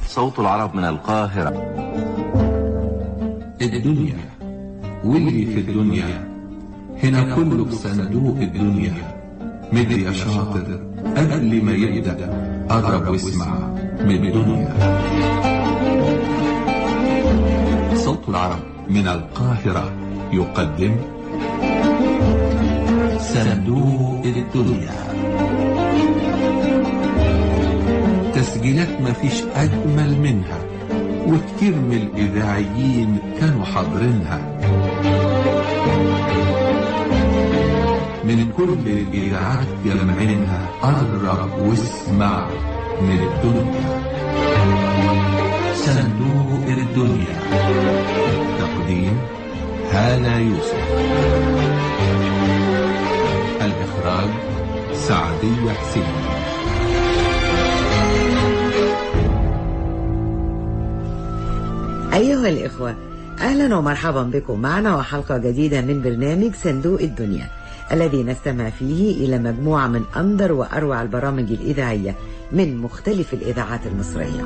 صوت العرب من القاهرة الدنيا واللي في الدنيا هنا كله بصندوق الدنيا مد يا شاطر قبل ما يبدأ قرب واسمع من الدنيا صوت العرب من القاهرة يقدم صندوق الدنيا تسجيلات مفيش أجمل منها وكتير من الإذاعيين كانوا حاضرينها من كل الإذاعات جمعينها قرب واسمع من الدنيا صندوق الدنيا تقديم هالة يوسف الإخراج سعدية حسين أيها الإخوة أهلا ومرحبا بكم معنا وحلقة جديدة من برنامج صندوق الدنيا الذي نستمع فيه إلى مجموعة من أندر وأروع البرامج الإذاعية من مختلف الإذاعات المصرية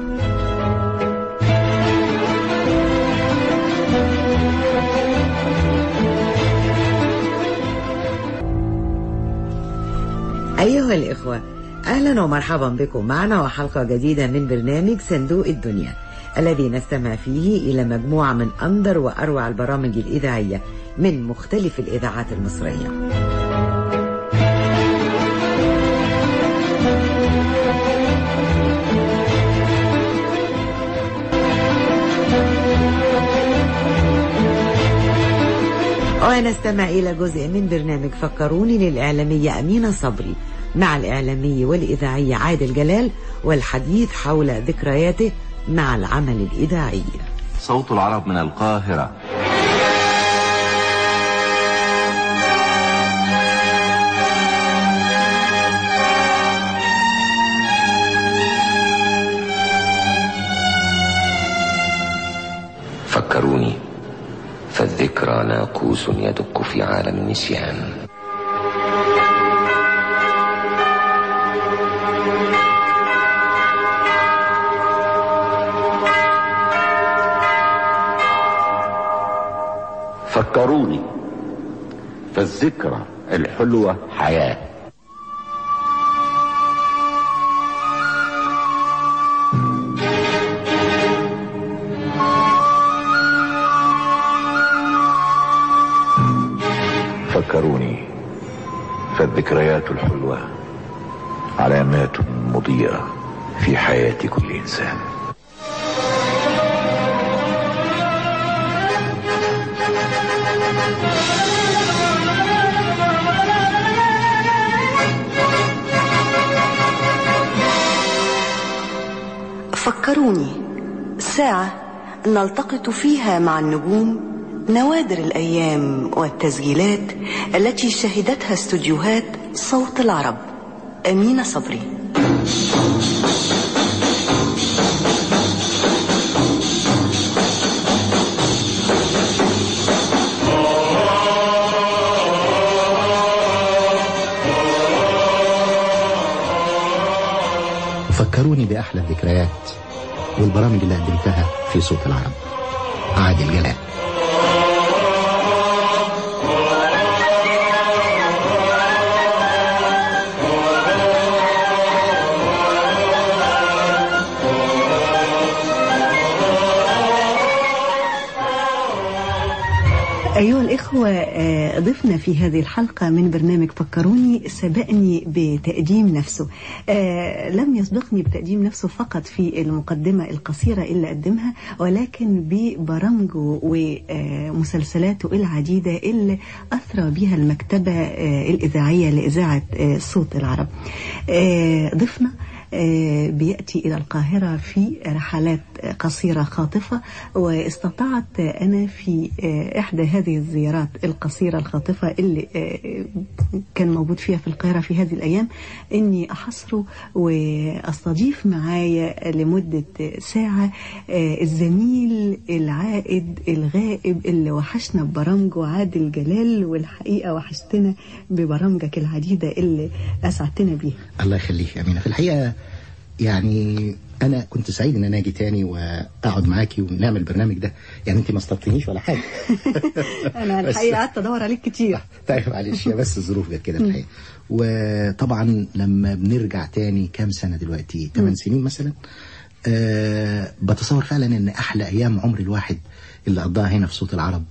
أيها الإخوة أهلا ومرحبا بكم معنا وحلقة جديدة من برنامج صندوق الدنيا الذي نستمع فيه إلى مجموعة من أندر وأروع البرامج الإذاعية من مختلف الإذاعات المصرية ونستمع إلى جزء من برنامج فكروني للإعلامية أمينة صبري مع الإعلامي والإذاعي عادل جلال والحديث حول ذكرياته مع العمل الإذاعي صوت العرب من القاهرة فكروني فالذكرى ناقوس يدق في عالم النسيان فكروني فالذكرى الحلوة حياة فكروني فالذكريات الحلوة علامات مضيئة في حياة كل إنسان فكروني ساعة نلتقط فيها مع النجوم نوادر الأيام والتسجيلات التي شهدتها استوديوهات صوت العرب أمينة صبري فكروني بأحلى الذكريات والبرامج اللي قدمتها في صوت العرب عادل جلال أيها الإخوة آه، ضفنا في هذه الحلقة من برنامج فكروني سبقني بتقديم نفسه آه، لم يسبقني بتقديم نفسه فقط في المقدمة القصيرة اللي قدمها ولكن ببرامجه ومسلسلاته العديدة اللي أثرى بها المكتبة آه، الإذاعية لإذاعة آه، صوت العرب آه، ضفنا آه، بيأتي إلى القاهرة في رحلات قصيرة خاطفة واستطعت أنا في آه، إحدى هذه الزيارات القصيرة الخاطفة اللي آه، كان موجود فيها في القاهرة في هذه الأيام إني أحصره وأستضيف معايا لمدة ساعة آه، الزميل العائد الغائب اللي وحشنا ببرامجه عادل جلال والحقيقة وحشتنا ببرامجك العديدة اللي أسعدتنا بيها الله يخليك يا أمينة في الحقيقة يعني انا كنت سعيد ان انا اجي تاني واقعد معاكي ونعمل البرنامج ده يعني انت ما استبطنيش ولا حاجه انا بس- الحقيقه قعدت ادور عليك كتير طيب معلش هي بس الظروف جت كده الحقيقه وطبعا لما بنرجع تاني كام سنه دلوقتي 8 سنين مثلا أه بتصور فعلا ان احلى ايام عمر الواحد اللي قضاها هنا في صوت العرب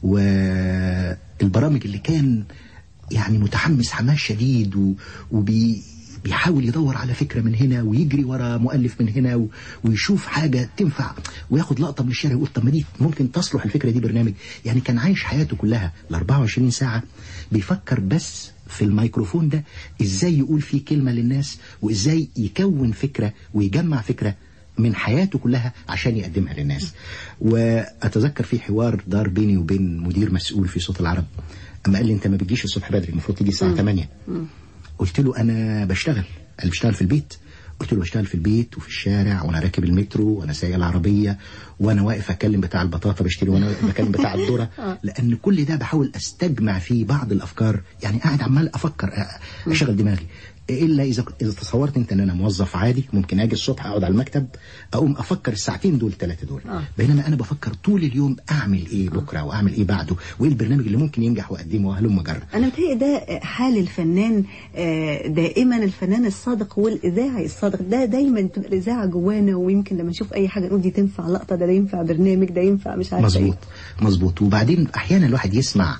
والبرامج اللي كان يعني متحمس حماس شديد و- وبي بيحاول يدور على فكرة من هنا ويجري ورا مؤلف من هنا و- ويشوف حاجة تنفع وياخد لقطة من الشارع يقول طب ما دي ممكن تصلح الفكرة دي برنامج يعني كان عايش حياته كلها ال 24 ساعة بيفكر بس في الميكروفون ده ازاي يقول فيه كلمة للناس وازاي يكون فكرة ويجمع فكرة من حياته كلها عشان يقدمها للناس واتذكر في حوار دار بيني وبين مدير مسؤول في صوت العرب اما قال لي انت ما بتجيش الصبح بدري المفروض تيجي الساعه 8 قلت له انا بشتغل قال لي بشتغل في البيت قلت له بشتغل في البيت وفي الشارع وانا راكب المترو وانا سايق العربيه وانا واقف اكلم بتاع البطاطا بشتري وانا واقف بكلم بتاع الذره لان كل ده بحاول استجمع فيه بعض الافكار يعني قاعد عمال افكر أ- اشغل دماغي الا اذا اذا تصورت انت ان انا موظف عادي ممكن اجي الصبح اقعد على المكتب اقوم افكر الساعتين دول ثلاثه دول آه. بينما انا بفكر طول اليوم اعمل ايه بكره واعمل ايه بعده وايه البرنامج اللي ممكن ينجح واقدمه وهلم جرب انا متهيأ ده حال الفنان آه، دائما الفنان الصادق والاذاعي الصادق ده دايما تبقى الاذاعه جوانا ويمكن لما نشوف اي حاجه نقول دي تنفع لقطه ده, ده ينفع برنامج ده ينفع مش عارفه مظبوط مظبوط وبعدين احيانا الواحد يسمع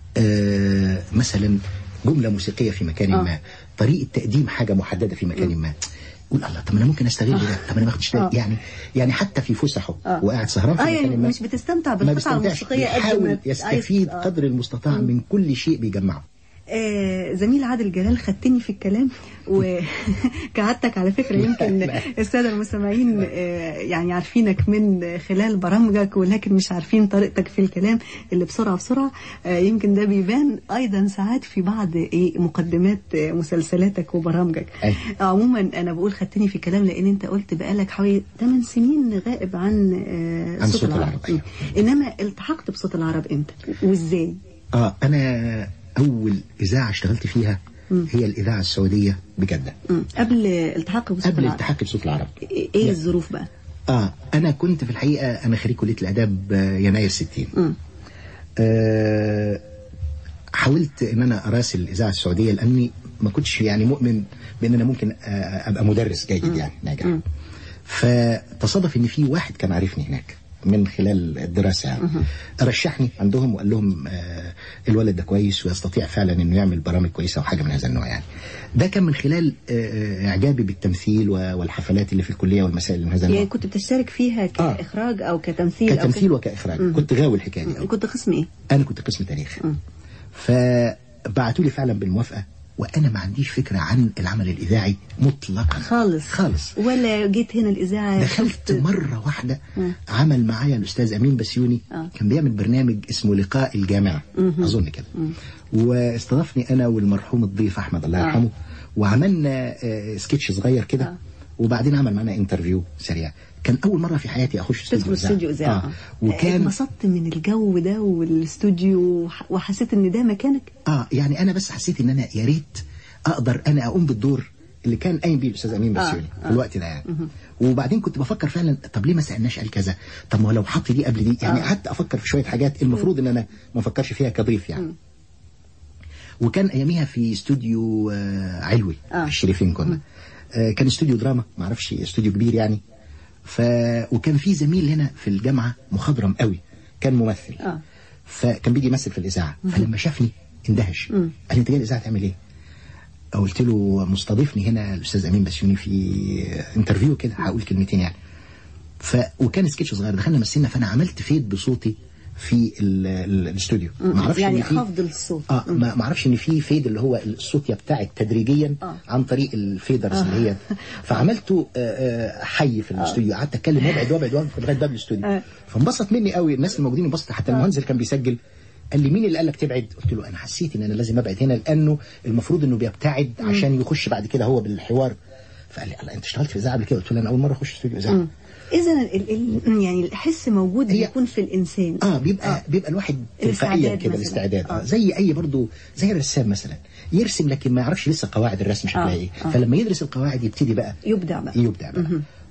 آه مثلا جمله موسيقيه في مكان آه. ما طريقه تقديم حاجه محدده في مكان ما يقول الله طب ما انا ممكن استغل ده طب انا ما اخدش آه. بالي يعني يعني حتى في فسحه آه. وقاعد سهران في اه مكان يعني ما مش بتستمتع ما بالقطعه بيستمتعش الموسيقيه قد ما بيحاول عايز- يستفيد آه. قدر المستطاع من كل شيء بيجمعه آه زميل عادل جلال خدتني في الكلام وكعدتك على فكرة يمكن لا. السادة المستمعين آه يعني عارفينك من خلال برامجك ولكن مش عارفين طريقتك في الكلام اللي بسرعة بسرعة آه يمكن ده بيبان أيضا ساعات في بعض إيه مقدمات آه مسلسلاتك وبرامجك أي. عموما أنا بقول خدتني في الكلام لأن أنت قلت بقالك حوالي 8 سنين غائب عن آه عن صوت العرب، أيوة. إنما التحقت بصوت العرب إمتى وإزاي؟ اه انا اول اذاعه اشتغلت فيها هي الاذاعه السعوديه بجده مم. قبل التحاق بصوت قبل العرب التحاق بصوت العرب ايه إيه الظروف بقى اه انا كنت في الحقيقه انا خريج كليه الاداب آه، يناير 60 مم. آه حاولت ان انا اراسل الاذاعه السعوديه لاني ما كنتش يعني مؤمن بان انا ممكن آه، ابقى مدرس جيد يعني ناجح فتصادف ان في واحد كان عارفني هناك من خلال الدراسه يعني رشحني عندهم وقال لهم آه الولد ده كويس ويستطيع فعلا انه يعمل برامج كويسه وحاجه من هذا النوع يعني ده كان من خلال آه، آه، اعجابي بالتمثيل و- والحفلات اللي في الكليه والمسائل اللي من هذا النوع يعني كنت بتشترك فيها كاخراج او كتمثيل كتمثيل او وكاخراج كنت غاوي الحكايه دي ك... أوي. كنت قسم ايه انا كنت قسم تاريخ فبعتوا لي فعلا بالموافقه وانا ما عنديش فكره عن العمل الاذاعي مطلقا خالص خالص ولا جيت هنا الاذاعه دخلت شفت- مره واحده مم. عمل معايا الاستاذ امين بسيوني آه. كان بيعمل برنامج اسمه لقاء الجامعه اظن كده واستضافني انا والمرحوم الضيف احمد الله آه. يرحمه وعملنا آه، سكتش صغير كده آه. وبعدين عمل معانا انترفيو سريع كان اول مره في حياتي اخش تدخل استوديو استوديو اذاعه آه. وكان اتبسطت من الجو ده والاستوديو وح- وحسيت ان ده مكانك اه يعني انا بس حسيت ان انا يا ريت اقدر انا اقوم بالدور اللي كان قايم بيه الاستاذ امين آه، بسيوني آه. في الوقت ده يعني وبعدين كنت بفكر فعلا طب ليه ما سالناش قال كذا طب ما هو لو حط دي قبل دي يعني آه. قعدت افكر في شويه حاجات المفروض ان انا ما افكرش فيها كضيف يعني وكان اياميها في استوديو آه، علوي آه. في الشريفين كنا آه، كان استوديو دراما ما اعرفش استوديو كبير يعني ف وكان في زميل هنا في الجامعه مخضرم قوي كان ممثل آه. فكان بيجي يمثل في الاذاعه فلما شافني اندهش قال لي انت جاي الاذاعه تعمل ايه؟ قلت له مستضيفني هنا الاستاذ امين بسيوني في انترفيو كده هقول كلمتين يعني ف وكان سكتش صغير دخلنا مثلنا فانا عملت فيد بصوتي في ال- ال- الاستوديو ما اعرفش يعني إن في- خفض الصوت اه ما ما اعرفش ان في فيد اللي هو الصوت يبتعد تدريجيا آه. عن طريق الفيدرز اللي هي فعملته آه، آه، حي في الاستوديو قعدت اتكلم وابعد وابعد وابعد لغايه باب الاستوديو آه. فانبسط مني قوي الناس الموجودين انبسطوا حتى المهندس اللي كان بيسجل قال لي مين اللي قال لك تبعد؟ قلت له انا حسيت ان انا لازم ابعد هنا لانه المفروض انه بيبتعد عشان يخش بعد كده هو بالحوار فقال لي الله انت اشتغلت في اذاعه قبل كده؟ قلت له انا اول مره اخش استوديو اذاعه اذا ال... ال... يعني الحس موجود هي- بيكون في الانسان اه بيبقى آه. بيبقى الواحد تلقائيا الاستعداد كده مثلاً. الاستعداد آه. آه. زي اي برضو زي الرسام مثلا يرسم لكن ما يعرفش لسه قواعد الرسم شكلها آه. ايه آه. فلما يدرس القواعد يبتدي بقى يبدع بقى يبدع بقى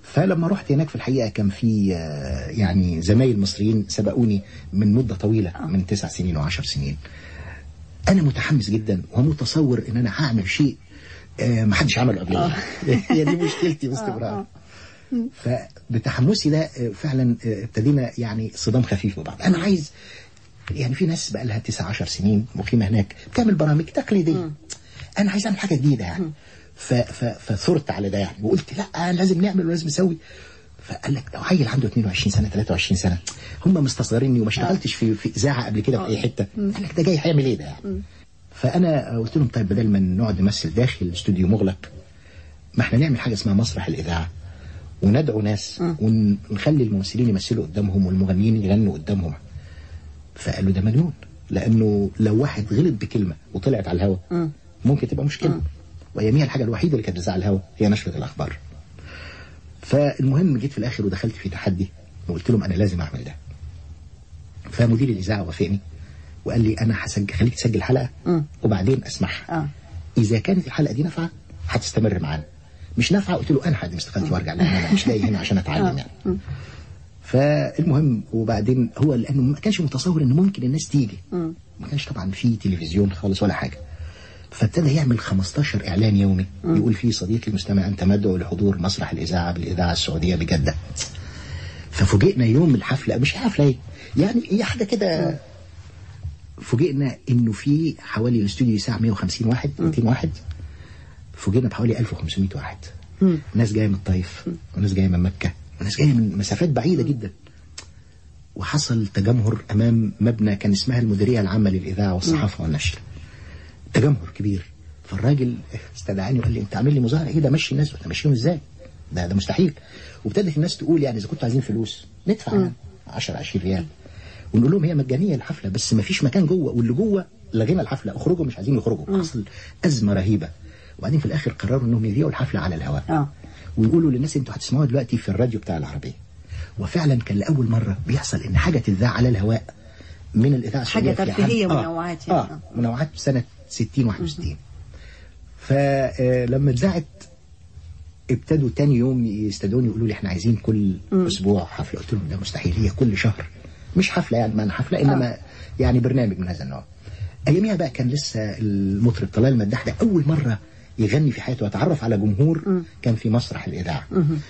فلما رحت هناك في الحقيقه كان في آه، يعني زمايل مصريين سبقوني من مده طويله من تسع سنين وعشر سنين انا متحمس جدا ومتصور ان انا هعمل شيء آه، ما حدش عمله قبل هي دي مشكلتي باستمرار فبتحمسي ده آه، فعلا آه، ابتدينا يعني صدام خفيف ببعض انا عايز يعني في ناس بقى لها 9 10 سنين مقيمه هناك بتعمل برامج تقليديه انا عايز اعمل حاجه جديده يعني ف- ف- فثرت على ده يعني وقلت لا لازم نعمل ولازم نسوي فقال لك لو عيل عنده 22 سنه 23 سنه هم مستصغريني وما اشتغلتش في في اذاعه قبل كده في اي حته قال لك ده جاي هيعمل ايه ده يعني فانا قلت لهم طيب بدل ما نقعد نمثل داخل استوديو مغلق ما احنا نعمل حاجه اسمها مسرح الاذاعه وندعو ناس ونخلي الممثلين يمثلوا قدامهم والمغنيين يغنوا قدامهم فقالوا ده مليون لانه لو واحد غلط بكلمه وطلعت على الهواء ممكن تبقى مشكله واياميها الحاجه الوحيده اللي كانت بتذاع على الهواء هي نشره الاخبار فالمهم جيت في الاخر ودخلت في تحدي وقلت لهم انا لازم اعمل ده فمدير الاذاعه وافقني وقال لي انا هسجل خليك تسجل حلقه وبعدين اسمعها آه. اذا كانت الحلقه دي نافعه هتستمر معانا مش نافعه قلت له انا هقدم استقالتي وارجع لان انا مش جاي هنا عشان اتعلم يعني فالمهم وبعدين هو لانه ما كانش متصور ان ممكن الناس تيجي ما كانش طبعا في تلفزيون خالص ولا حاجه فابتدى يعمل 15 اعلان يومي يقول فيه صديقي المستمع انت مدعو لحضور مسرح الاذاعه بالاذاعه السعوديه بجده ففوجئنا يوم الحفله مش حفله ايه يعني هي حاجه كده فوجئنا انه في حوالي الاستوديو يساع 150 واحد 200 واحد فوجئنا بحوالي 1500 واحد ناس جايه من الطايف وناس جايه من مكه وناس جايه من مسافات بعيده جدا وحصل تجمهر امام مبنى كان اسمها المديريه العامه للاذاعه والصحافه والنشر تجمهر كبير فالراجل استدعاني وقال لي انت عامل لي مظاهره ايه ده مشي الناس امشيهم ازاي ده ده مستحيل وابتدت الناس تقول يعني اذا كنتوا عايزين فلوس ندفع يعني 10 20 ريال ونقول لهم هي مجانيه الحفله بس ما فيش مكان جوه واللي جوه لغينا الحفله اخرجوا مش عايزين يخرجوا حصل ازمه رهيبه وبعدين في الاخر قرروا انهم يذيعوا الحفله على الهواء آه. ويقولوا للناس انتوا هتسمعوها دلوقتي في الراديو بتاع العربيه وفعلا كان لاول مره بيحصل ان حاجه تذاع على الهواء من الاذاعه حاجة السعودية في ترفيهية عام- منوعات يعني. اه منوعات سنه 60 61 فلما اتذاعت ابتدوا تاني يوم يستدعوني يقولوا لي احنا عايزين كل اسبوع حفله قلت لهم ده مستحيل هي كل شهر مش حفله يعني ما حفله انما يعني برنامج من هذا النوع اياميها بقى كان لسه المطرب طلال مداح ده اول مره يغني في حياته ويتعرف على جمهور كان في مسرح الاذاعه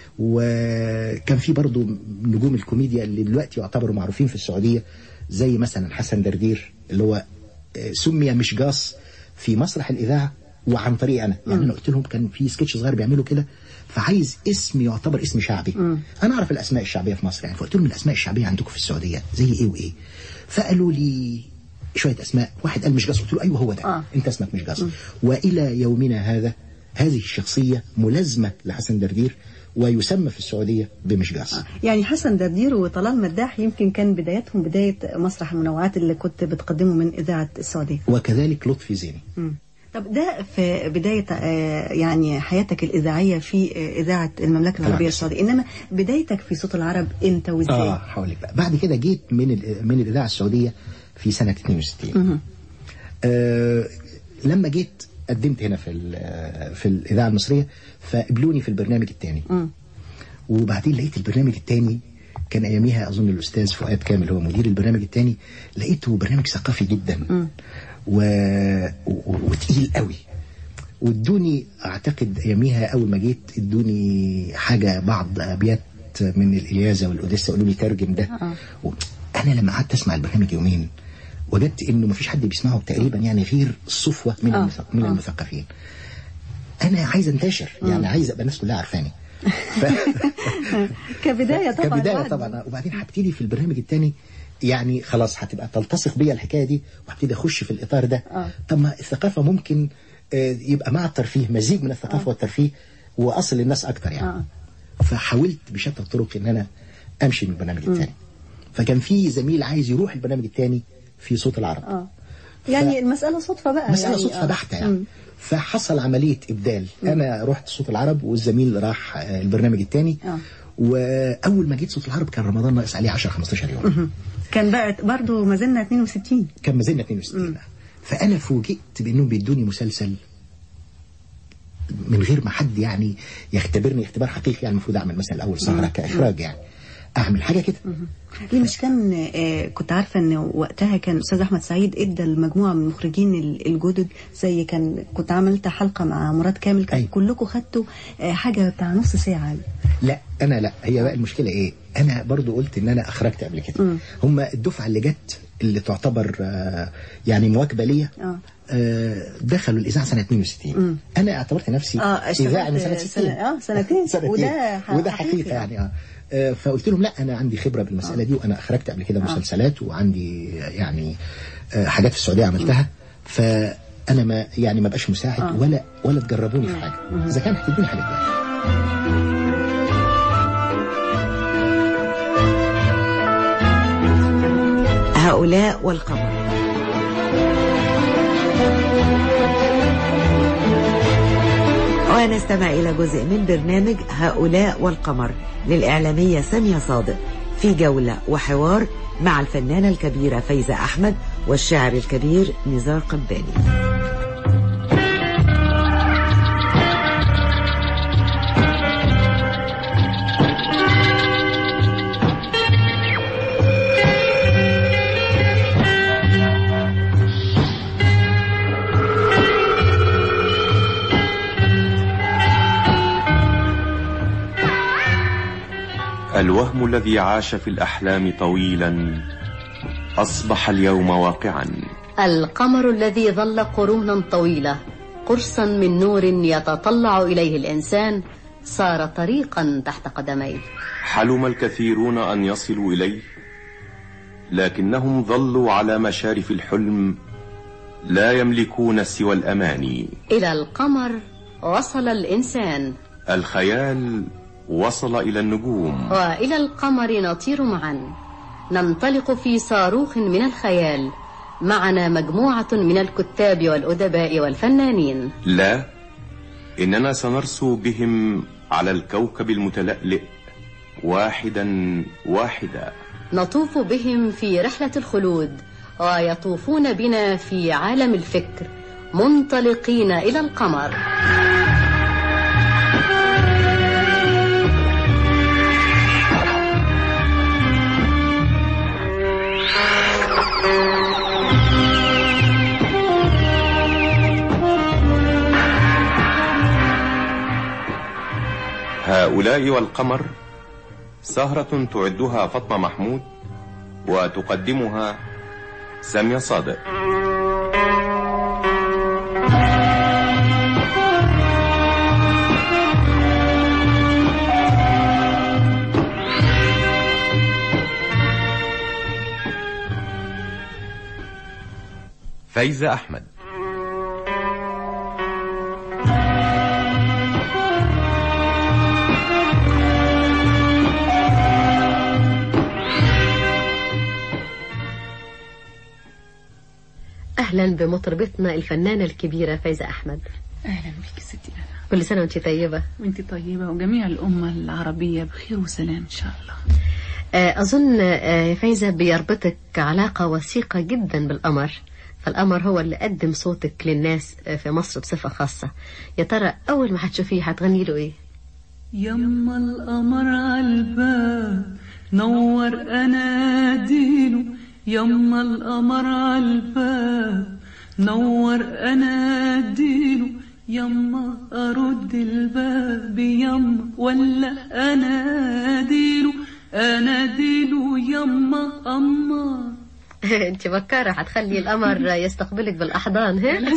وكان في برضو نجوم الكوميديا اللي دلوقتي يعتبروا معروفين في السعوديه زي مثلا حسن دردير اللي هو آه، سمي مشجاص في مسرح الاذاعه وعن طريقي انا يعني انا قلت لهم كان في سكتش صغير بيعملوا كده فعايز اسم يعتبر اسم شعبي انا اعرف الاسماء الشعبيه في مصر يعني فقلت لهم الاسماء الشعبيه عندكم في السعوديه زي ايه وايه فقالوا لي شويه اسماء واحد قال مشجاص قلت له ايوه هو ده آه. انت اسمك مشجاص والى يومنا هذا هذه الشخصيه ملازمه لحسن دردير ويسمى في السعوديه بمشجاص يعني حسن دردير وطلال مداح يمكن كان بدايتهم بداية مسرح المنوعات اللي كنت بتقدمه من إذاعة السعودية وكذلك لطفي زيني مم. طب ده في بداية آه، يعني حياتك الإذاعية في آه، إذاعة المملكة العربية السعودية إنما بدايتك في صوت العرب إمتى وإزاي؟ اه حوالي بقى بعد كده جيت من ال- من الاذاعه السعوديه في سنه 62 آه لما جيت قدمت هنا في ال- في الاذاعه المصريه فقبلوني في البرنامج الثاني وبعدين لقيت البرنامج الثاني كان اياميها اظن الاستاذ فؤاد كامل هو مدير البرنامج الثاني لقيته برنامج ثقافي جدا و... و... وتقيل قوي وادوني اعتقد اياميها اول ما جيت ادوني حاجه بعض ابيات من الالياذه والاوديسا قالوا لي ترجم ده و... انا لما قعدت اسمع البرنامج يومين وجدت انه ما فيش حد بيسمعه تقريبا يعني غير الصفوه من آه. المثق... من المثقفين انا عايز انتشر يعني عايز ابقى الناس كلها عارفاني ف... كبداية طبعا كبدايه واحد- طبعا وبعدين هبتدي في البرنامج الثاني يعني خلاص هتبقى تلتصق بيا الحكايه دي وهبتدي اخش في الاطار ده آه. طب ما الثقافه ممكن آه، يبقى مع الترفيه مزيج من الثقافه والترفيه واصل للناس اكتر يعني آه. فحاولت بشتى الطرق ان انا امشي من البرنامج الثاني فكان في زميل عايز يروح البرنامج الثاني في صوت العرب آه. يعني المسألة صدفة بقى مسألة يعني صدفة آه. بحتة يعني مم. فحصل عملية إبدال أنا رحت صوت العرب والزميل راح آه، البرنامج الثاني آه. وأول ما جيت صوت العرب كان رمضان ناقص عليه 10 15 يوم كان بقى برضه ما زلنا 62 كان ما زلنا 62 فأنا فوجئت بأنهم بيدوني مسلسل من غير ما حد يعني يختبرني اختبار حقيقي يعني المفروض اعمل مثلا الاول سهره كاخراج يعني اعمل حاجه كده ليه مش كان آه، كنت عارفة ان وقتها كان استاذ احمد سعيد ادى المجموعة من المخرجين ال- الجدد زي كان كنت عملت حلقة مع مراد كامل كان أيوة. كلكم خدتوا آه، حاجة بتاع نص ساعة لا انا لا هي بقى المشكله ايه انا برضو قلت ان انا اخرجت قبل كده مم. هم الدفعه اللي جت اللي تعتبر آه، يعني مواكبه ليا اه آه، دخلوا الاذاعه سنه 62 مم. انا اعتبرت نفسي اه اذاعي من سنه اشتغلت 60 سنة اه سنتين وده ح- وده حقيقه يعني اه آه، فقلت لهم لا انا عندي خبره بالمساله دي وانا اخرجت قبل كده مسلسلات وعندي يعني آه، حاجات في السعوديه عملتها فانا ما يعني ما بقاش مساعد ولا ولا تجربوني في حاجه اذا كان هتدوني حاجه دلوقتي هؤلاء والقمر ونستمع إلى جزء من برنامج هؤلاء والقمر للإعلامية سامية صادق في جولة وحوار مع الفنانة الكبيرة فايزة أحمد والشاعر الكبير نزار قباني الوهم الذي عاش في الأحلام طويلا أصبح اليوم واقعا القمر الذي ظل قرونا طويلة قرصا من نور يتطلع إليه الإنسان صار طريقا تحت قدميه حلم الكثيرون أن يصلوا إليه لكنهم ظلوا على مشارف الحلم لا يملكون سوى الأماني إلى القمر وصل الإنسان الخيال وصل إلى النجوم وإلى القمر نطير معا ننطلق في صاروخ من الخيال معنا مجموعة من الكتاب والأدباء والفنانين لا إننا سنرسو بهم على الكوكب المتلألئ واحدا واحدا نطوف بهم في رحلة الخلود ويطوفون بنا في عالم الفكر منطلقين إلى القمر هؤلاء والقمر سهرة تعدها فاطمة محمود وتقدمها سامية صادق فايزة أحمد أهلا بمطربتنا الفنانة الكبيرة فايزة أحمد اهلا بك ستي انا كل سنة وانت طيبة وانت طيبه وجميع الامه العربيه بخير وسلام ان شاء الله آه، أظن آه، يا فايزة بيربطك علاقة وثيقة جدا بالقمر فالقمر هو اللي قدم صوتك للناس آه، في مصر بصفة خاصة يا ترى أول ما هتشوفيه هتغني له إيه؟ يما القمر عالباب نور اناديله يما القمر عالباب نور اناديله يما ارد الباب يما ولا اناديله اناديله يما اما انت بكارة هتخلي القمر يستقبلك بالأحضان ها؟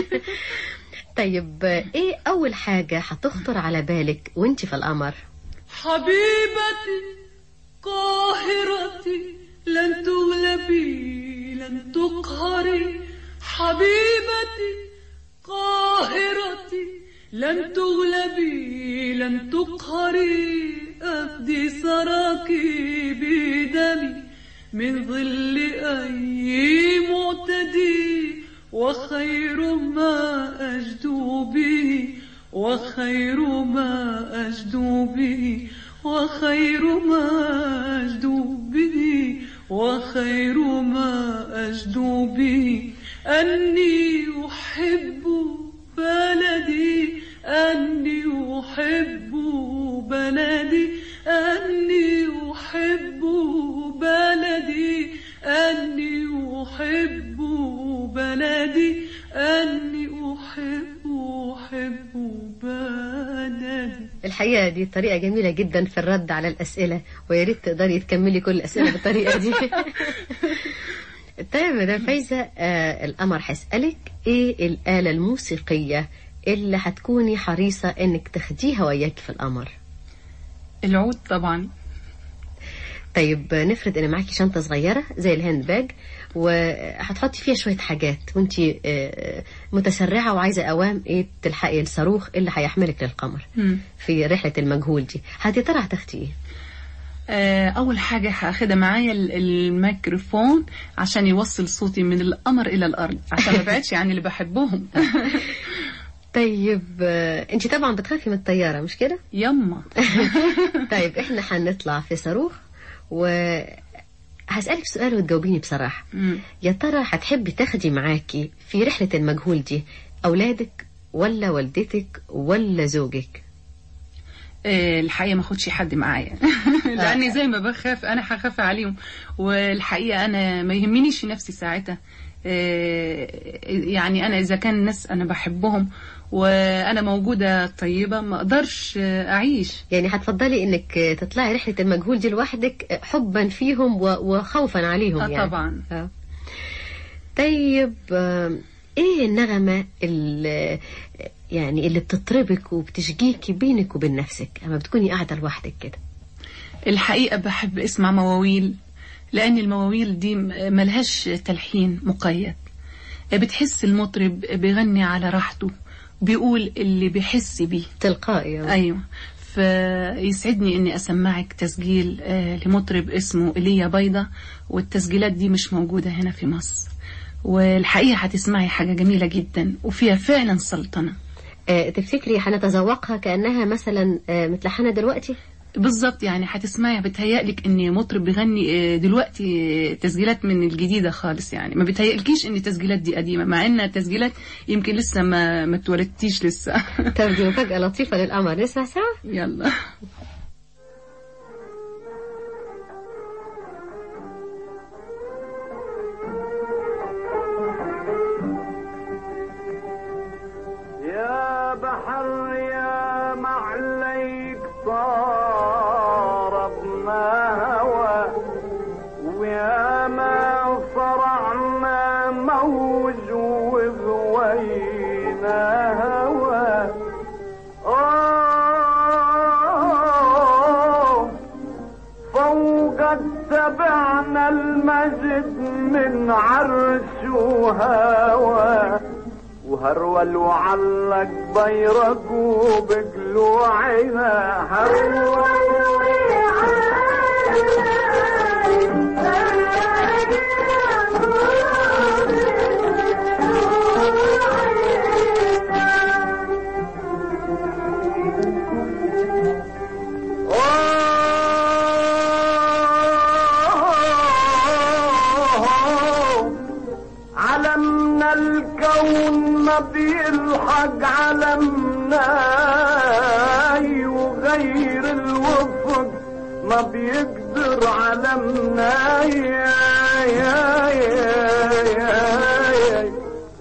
طيب آه، ايه أول حاجة هتخطر على بالك وانت في القمر؟ حبيبتي قاهرتي لن تغلبي لن تقهري حبيبتي قاهرتي لن تغلبي لن تقهري أفدي سراكي بدمي من ظل أي معتدي وخير ما أجدو به وخير ما أجدو به وخير ما أجدو به وخير ما أجدو به أني أحب بلدي الحقيقة دي طريقة جميلة جدا في الرد على الأسئلة ويا ريت تقدري تكملي كل الأسئلة بالطريقة دي طيب مدام فايزة آه القمر هيسألك إيه الآلة الموسيقية اللي هتكوني حريصة إنك تاخديها وياك في القمر العود طبعا طيب نفرض ان معاكي شنطه صغيره زي الهاند باج وهتحطي فيها شويه حاجات وانت متسرعه وعايزه اوام ايه تلحقي الصاروخ اللي هيحملك للقمر مم. في رحله المجهول دي هت- يا ترى هتاخدي ايه آه، أول حاجة هاخدها معايا ال- الميكروفون عشان يوصل صوتي من القمر إلى الأرض عشان ما بعدش عن اللي بحبهم طيب آه، انت طبعا بتخافي من الطياره مش كده يما طيب احنا هنطلع في صاروخ و هسألك سؤال وتجاوبيني بصراحة مم. يا ترى هتحبي تاخدي معاكي في رحلة المجهول دي أولادك ولا والدتك ولا زوجك آه، الحقيقة ما اخدش حد معايا لأني زي ما بخاف أنا هخاف عليهم والحقيقة أنا ما يهمنيش نفسي ساعتها آه، يعني أنا إذا كان الناس أنا بحبهم وأنا موجودة طيبة ما أقدرش آه، أعيش يعني هتفضلي انك تطلعي رحلة المجهول دي لوحدك حبا فيهم و- وخوفا عليهم آه، يعني طبعا آه. طيب آه، ايه النغمة اللي يعني اللي بتطربك وبتشجيكي بينك وبين نفسك اما بتكوني قاعدة لوحدك كده الحقيقة بحب اسمع مواويل لأن المواويل دي م- ملهاش تلحين مقيد بتحس المطرب بيغني على راحته بيقول اللي بيحس بيه تلقائي أيوة فيسعدني اني اسمعك تسجيل آه، لمطرب اسمه ايليا بيضة والتسجيلات دي مش موجودة هنا في مصر والحقيقة هتسمعي حاجة جميلة جدا وفيها فعلا سلطنة آه، تفتكري هنتذوقها كأنها مثلا آه، متلحنة دلوقتي بالظبط يعني هتسمعي بتهيألك ان مطرب بيغني آه، دلوقتي آه، تسجيلات من الجديدة خالص يعني ما بتهيألكيش ان التسجيلات دي قديمة مع انها تسجيلات يمكن لسه ما ما اتولدتيش لسه طب دي مفاجأة لطيفة للقمر نسمع سوا يلا يا بحر يا معليك صاربنا هوى ويا ما صرعنا موج وغوينا هوى آه فوق تبعنا المجد من عرش وهوى وهرول وعلق بيرق وبقلوعنا هرول علمنا الكون ما بيلحق علمنا وغير الوفق ما بيقدر علمنا يا يا يا يا يا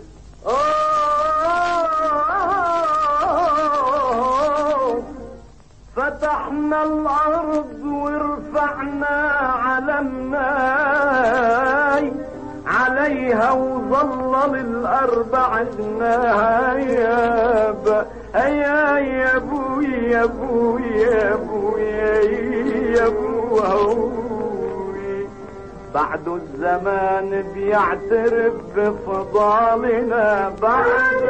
آه فتحنا الأرض ورفعنا علمنا عليها وظلل الأربع جناها يا با يا يا بوي يا بوي يا بوي يا بوي بعد الزمان بيعترف بفضالنا بعد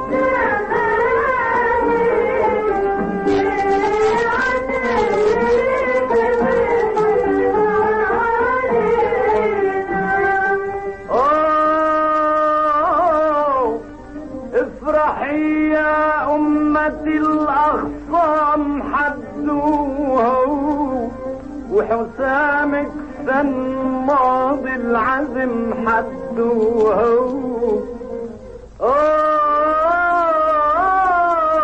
أوه، افرحي يا أمتي الأخصام حدوها وحسامك سن ماضي العزم حدوها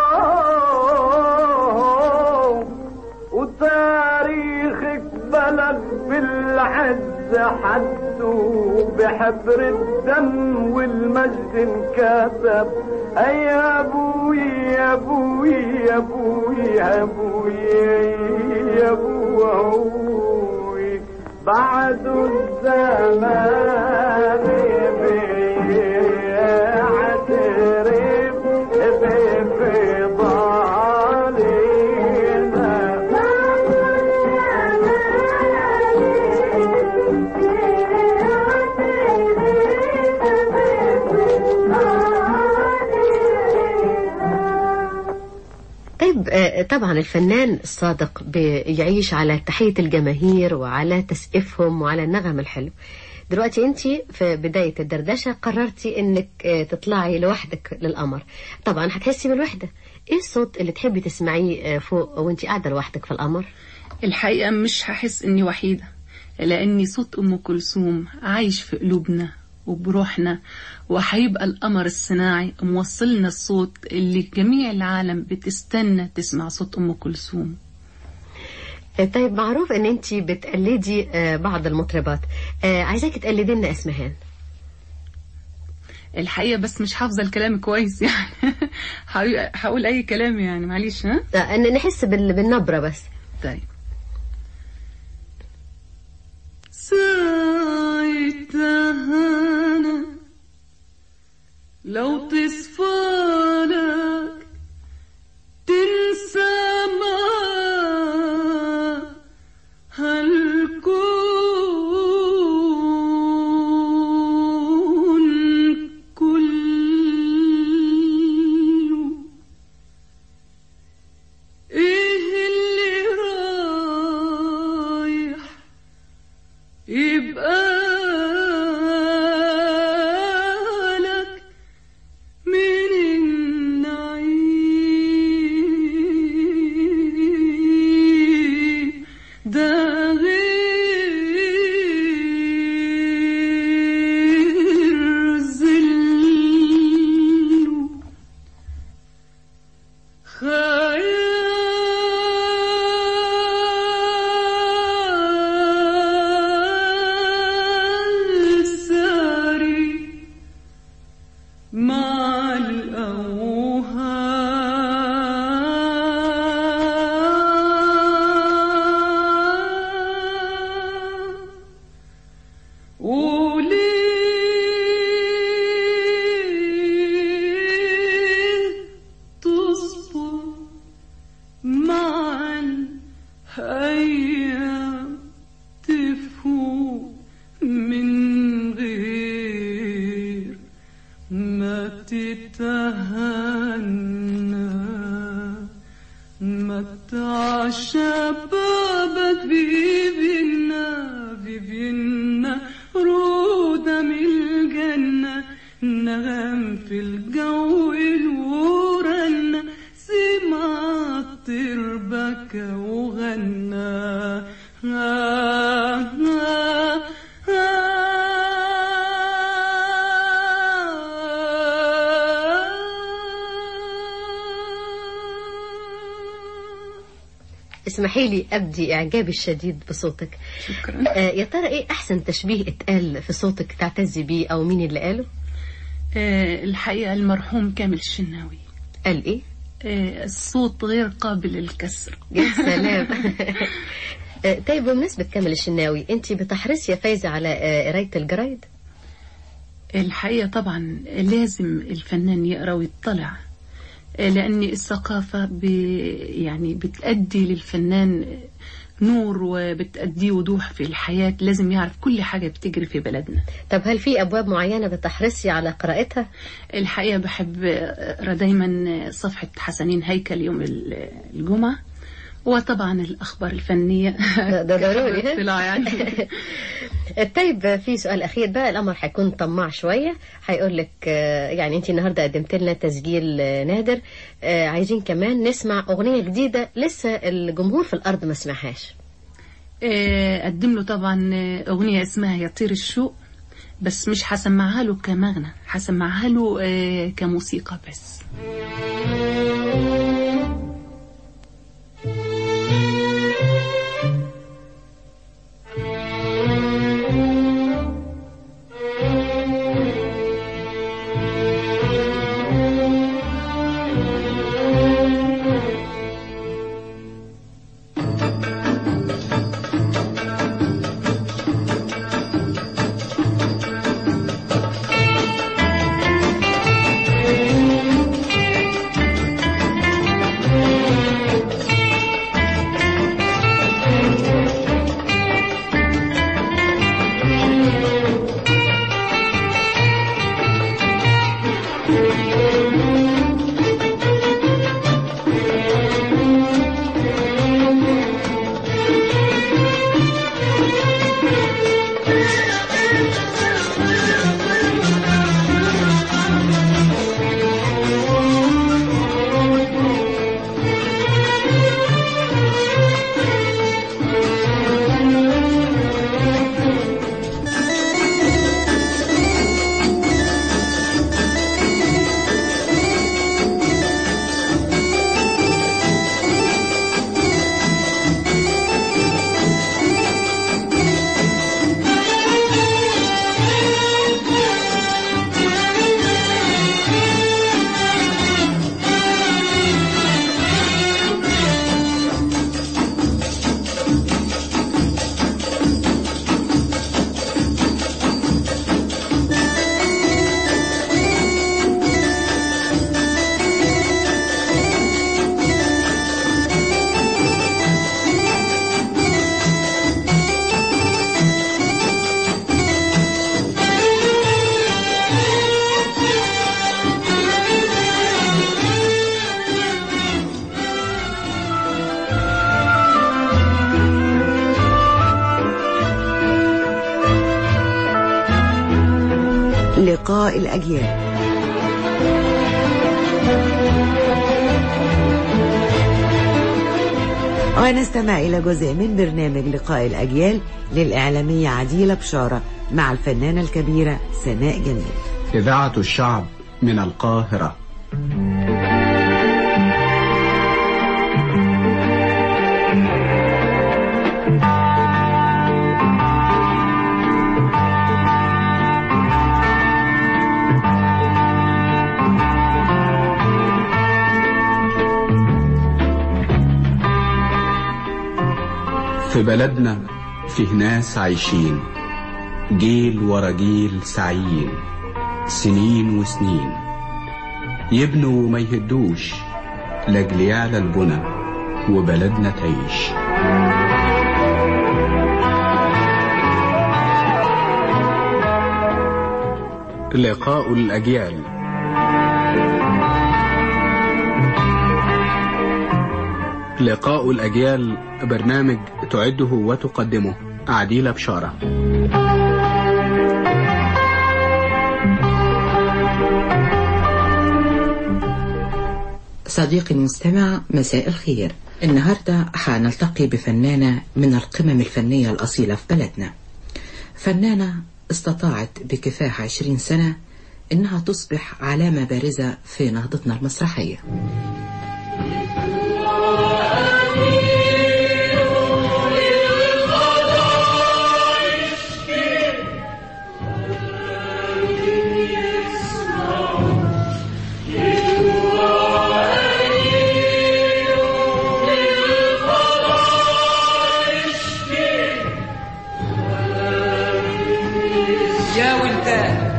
أوه، وتاريخك بلا لك بالعز حده بحبر الدم والمجد انكتب اي يا ابوي يا ابوي يا ابوي يا ابوي يا ابوي بعد الزمان بيعترف طيب آه، طبعا الفنان الصادق بيعيش على تحية الجماهير وعلى تسقيفهم وعلى النغم الحلو دلوقتي انت في بداية الدردشة قررتي انك آه، تطلعي لوحدك للقمر طبعا هتحسي بالوحدة ايه الصوت اللي تحبي تسمعيه آه، فوق وانت قاعدة لوحدك في القمر الحقيقة مش هحس إني وحيدة لأني صوت أم كلثوم عايش في قلوبنا وبروحنا وهيبقى القمر الصناعي موصلنا الصوت اللي جميع العالم بتستنى تسمع صوت أم كلثوم آه، طيب معروف ان انت بتقلدي آه، بعض المطربات آه، عايزاكي تقلدي لنا اسمهان الحقيقة بس مش حافظة الكلام كويس يعني هقول- هقول أي كلام يعني معلش ها آه، ان نحس بال- بالنبرة بس طيب ساعتها أنا لو تصفالك تنسى ما هالكون كله ايه اللي رايح يبقى لك من النعيم ده غير ذله خيال ساري مع الأوهام وليه تصبر مع الأيام تفوق من غير ما تتهنى متع شبابك فيفينا فيفينا رودة من الجنة نغم في الجو الورنة سمع تربك وغنى آه آه اسمحي لي ابدي اعجابي الشديد بصوتك شكرا آه، يا ترى ايه احسن تشبيه اتقال في صوتك تعتزي بيه او مين اللي قاله آه، الحقيقة المرحوم كامل الشناوي قال ايه آه، الصوت غير قابل للكسر يا سلام آه، طيب بمناسبة كامل الشناوي انت بتحرصي يا فايزة على آه، قراية الجرايد الحقيقة طبعا لازم الفنان يقرأ ويطلع آه، لأن الثقافة ب يعني بتأدي للفنان نور وبتأديه وضوح في الحياة لازم يعرف كل حاجة بتجري في بلدنا طب هل في ابواب معينة بتحرصي على قراءتها الحقيقة بحب أقرأ دايما صفحة حسنين هيكل يوم الجمعة وطبعا الأخبار الفنية ده ده ضروري ها؟ اطلاع يعني طيب في سؤال اخير بقى القمر هيكون طماع شويه هيقول لك آه، يعني انت النهارده قدمت لنا تسجيل آه، نادر آه، عايزين كمان نسمع اغنيه جديده لسه الجمهور في الارض ما سمعهاش آه، أقدم له طبعا آه، أغنية اسمها يطير الشوق بس مش هسمعها له كمغنى هسمعها له آه، كموسيقى بس لقاء الأجيال ونستمع إلى جزء من برنامج لقاء الأجيال للإعلامية عديلة بشارة مع الفنانة الكبيرة سناء جميل إذاعة الشعب من القاهرة في بلدنا فيه ناس عايشين جيل ورا جيل سعيين سنين وسنين يبنوا وما يهدوش لاجل يعلى البنى وبلدنا تعيش لقاء الأجيال لقاء الأجيال برنامج تعده وتقدمه عديلة بشارة صديقي المستمع مساء الخير النهاردة حنلتقي بفنانة من القمم الفنية الأصيلة في بلدنا فنانة استطاعت بكفاح عشرين سنة إنها تصبح علامة بارزة في نهضتنا المسرحية يا ولدان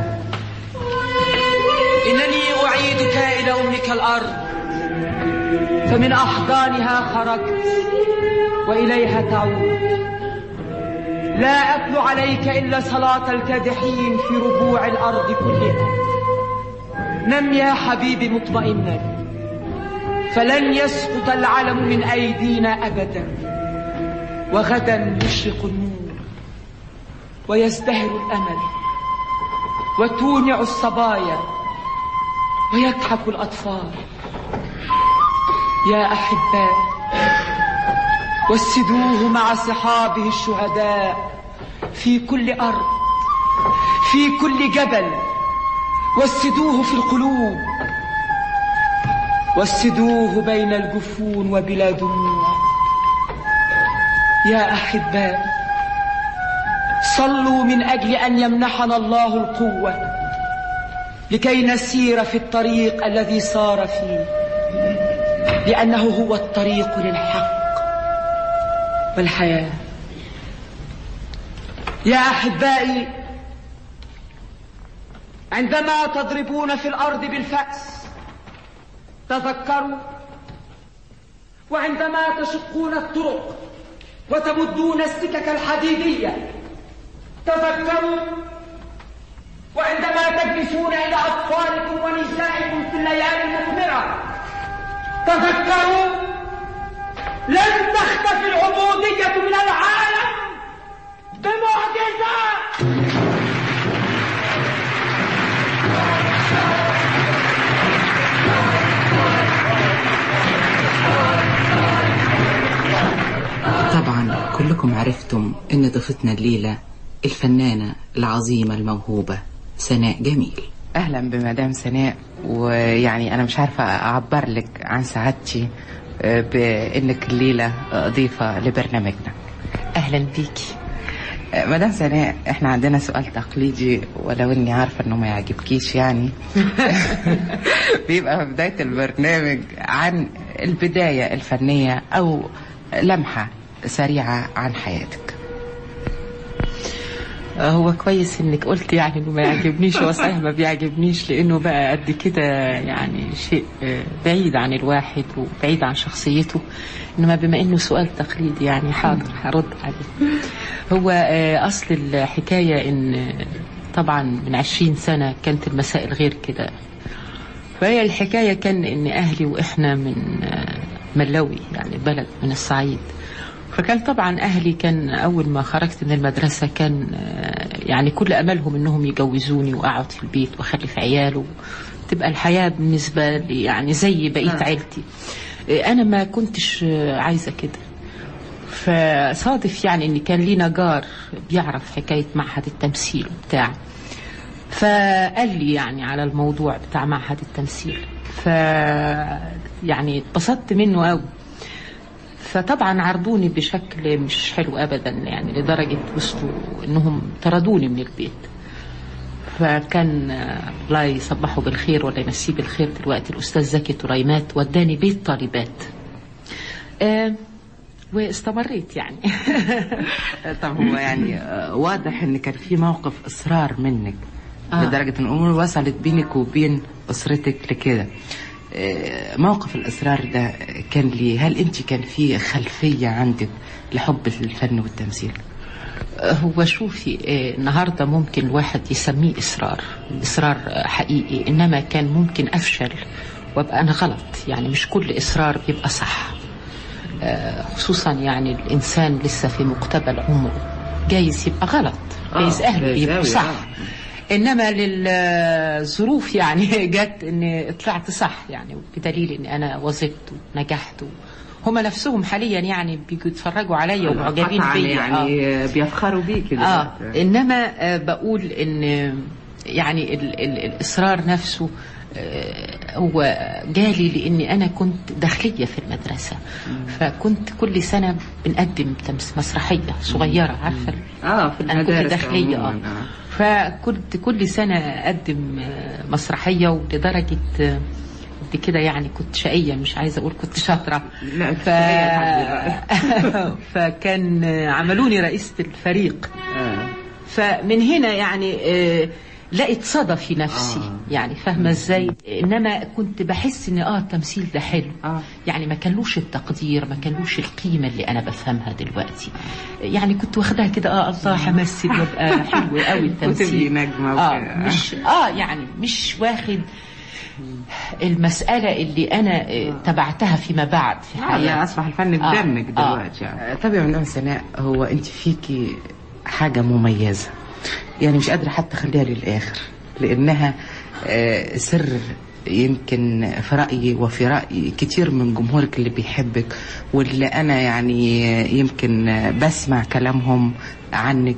إنني أعيدك إلى أمك الأرض فمن أحضانها خرجت وإليها تعود لا أتلو عليك إلا صلاة الكادحين في ربوع الأرض كلها نم يا حبيبي مطمئنا فلن يسقط العلم من أيدينا أبدا وغدا يشرق النور ويزدهر الأمل وتونع الصبايا ويضحك الأطفال يا أحباء وسدوه مع صحابه الشهداء في كل أرض في كل جبل وسدوه في القلوب وسدوه بين الجفون وبلا دموع يا أحباء صلوا من أجل أن يمنحنا الله القوة لكي نسير في الطريق الذي صار فيه لأنه هو الطريق للحق والحياة يا أحبائي عندما تضربون في الأرض بالفأس تذكروا وعندما تشقون الطرق وتمدون السكك الحديدية تذكروا وعندما تجلسون إلى أطفالكم ونسائكم في الليالي المثمرة تذكروا لن تختفي العبودية من العالم بمعجزة طبعا كلكم عرفتم ان ضيفتنا الليلة الفنانة العظيمة الموهوبة سناء جميل اهلا بمدام سناء ويعني انا مش عارفه اعبر لك عن سعادتي آه، بانك الليله آه، ضيفه لبرنامجنا اهلا بيكي آه، مدام سناء احنا عندنا سؤال تقليدي ولو اني عارفه انه ما يعجبكيش يعني بيبقى في بدايه البرنامج عن البدايه الفنيه او لمحه سريعه عن حياتك هو كويس انك قلت يعني انه ما يعجبنيش هو صحيح ما بيعجبنيش لانه بقى قد كده يعني شيء آه، بعيد عن الواحد وبعيد عن شخصيته انما بما انه سؤال تقليدي يعني حاضر هرد عليه هو آه، اصل الحكايه ان آه، طبعا من عشرين سنه كانت المسائل غير كده فهي الحكايه كان ان اهلي واحنا من آه، ملوي يعني بلد من الصعيد فكان طبعا اهلي كان اول ما خرجت من المدرسه كان آه، يعني كل املهم انهم يجوزوني واقعد في البيت واخلف عيال وتبقى الحياه بالنسبه لي يعني زي بقيه آه. عيلتي آه، انا ما كنتش آه، عايزه كده فصادف يعني ان كان لينا جار بيعرف حكايه معهد التمثيل بتاع فقال لي يعني على الموضوع بتاع معهد التمثيل ف يعني اتبسطت منه قوي فطبعا عرضوني بشكل مش حلو ابدا يعني لدرجه وصلوا انهم طردوني من البيت فكان آه، الله يصبحه بالخير ولا يمسيه بالخير دلوقتي الاستاذ زكي تريمات وداني بيت طالبات آه، واستمريت يعني طب هو يعني آه، واضح ان كان في موقف اصرار منك آه. لدرجه ان الامور وصلت بينك وبين اسرتك لكده آه، موقف الاصرار ده كان ليه هل انت كان في خلفيه عندك لحب الفن والتمثيل هو شوفي آه، النهارده ممكن الواحد يسميه اصرار اصرار آه، حقيقي انما كان ممكن افشل وابقى انا غلط يعني مش كل اصرار بيبقى صح آه، خصوصا يعني الانسان لسه في مقتبل عمره جايز يبقى غلط جايز آه، اهله جايز يبقوا أوي، صح آه. انما للظروف يعني جت اني طلعت صح يعني بدليل اني انا وظبت ونجحت هما نفسهم حاليا يعني بيجوا يتفرجوا عليا ومعجبين قطعاً بيا يعني آه. بيفخروا بيكي اه دلوقتي. انما آه بقول ان يعني ال ال الاصرار نفسه آه هو جالي لاني انا كنت داخليه في المدرسه فكنت كل سنه بنقدم تمس مسرحيه صغيره عارفه اه في انا كنت المدارس داخليه اه عموماً، آه. فكنت كل سنه اقدم آه، مسرحيه ولدرجه آه، قد كده يعني كنت شقيه مش عايزه اقول كنت شاطره لا ف... فكان آه، عملوني رئيسه الفريق فمن هنا يعني آه، لقيت صدى في نفسي آه. يعني فاهمه ازاي انما كنت بحس ان اه التمثيل ده حلو آه. يعني ما كانلوش التقدير ما كانلوش القيمه اللي انا بفهمها دلوقتي يعني كنت واخداها كده اه الله همثل وابقى حلو قوي التمثيل وتبقي نجمة اه وكده. مش اه يعني مش واخد المسألة اللي أنا آه، تبعتها فيما بعد في آه، حياتي يعني اصبح الفن آه، بدمك آه. دلوقتي يعني. طب يا مدام سناء هو انت فيكي حاجه مميزه يعني مش قادره حتى اخليها للاخر لانها آه، سر يمكن في رأيي وفي رأي كتير من جمهورك اللي بيحبك واللي أنا يعني يمكن بسمع كلامهم عنك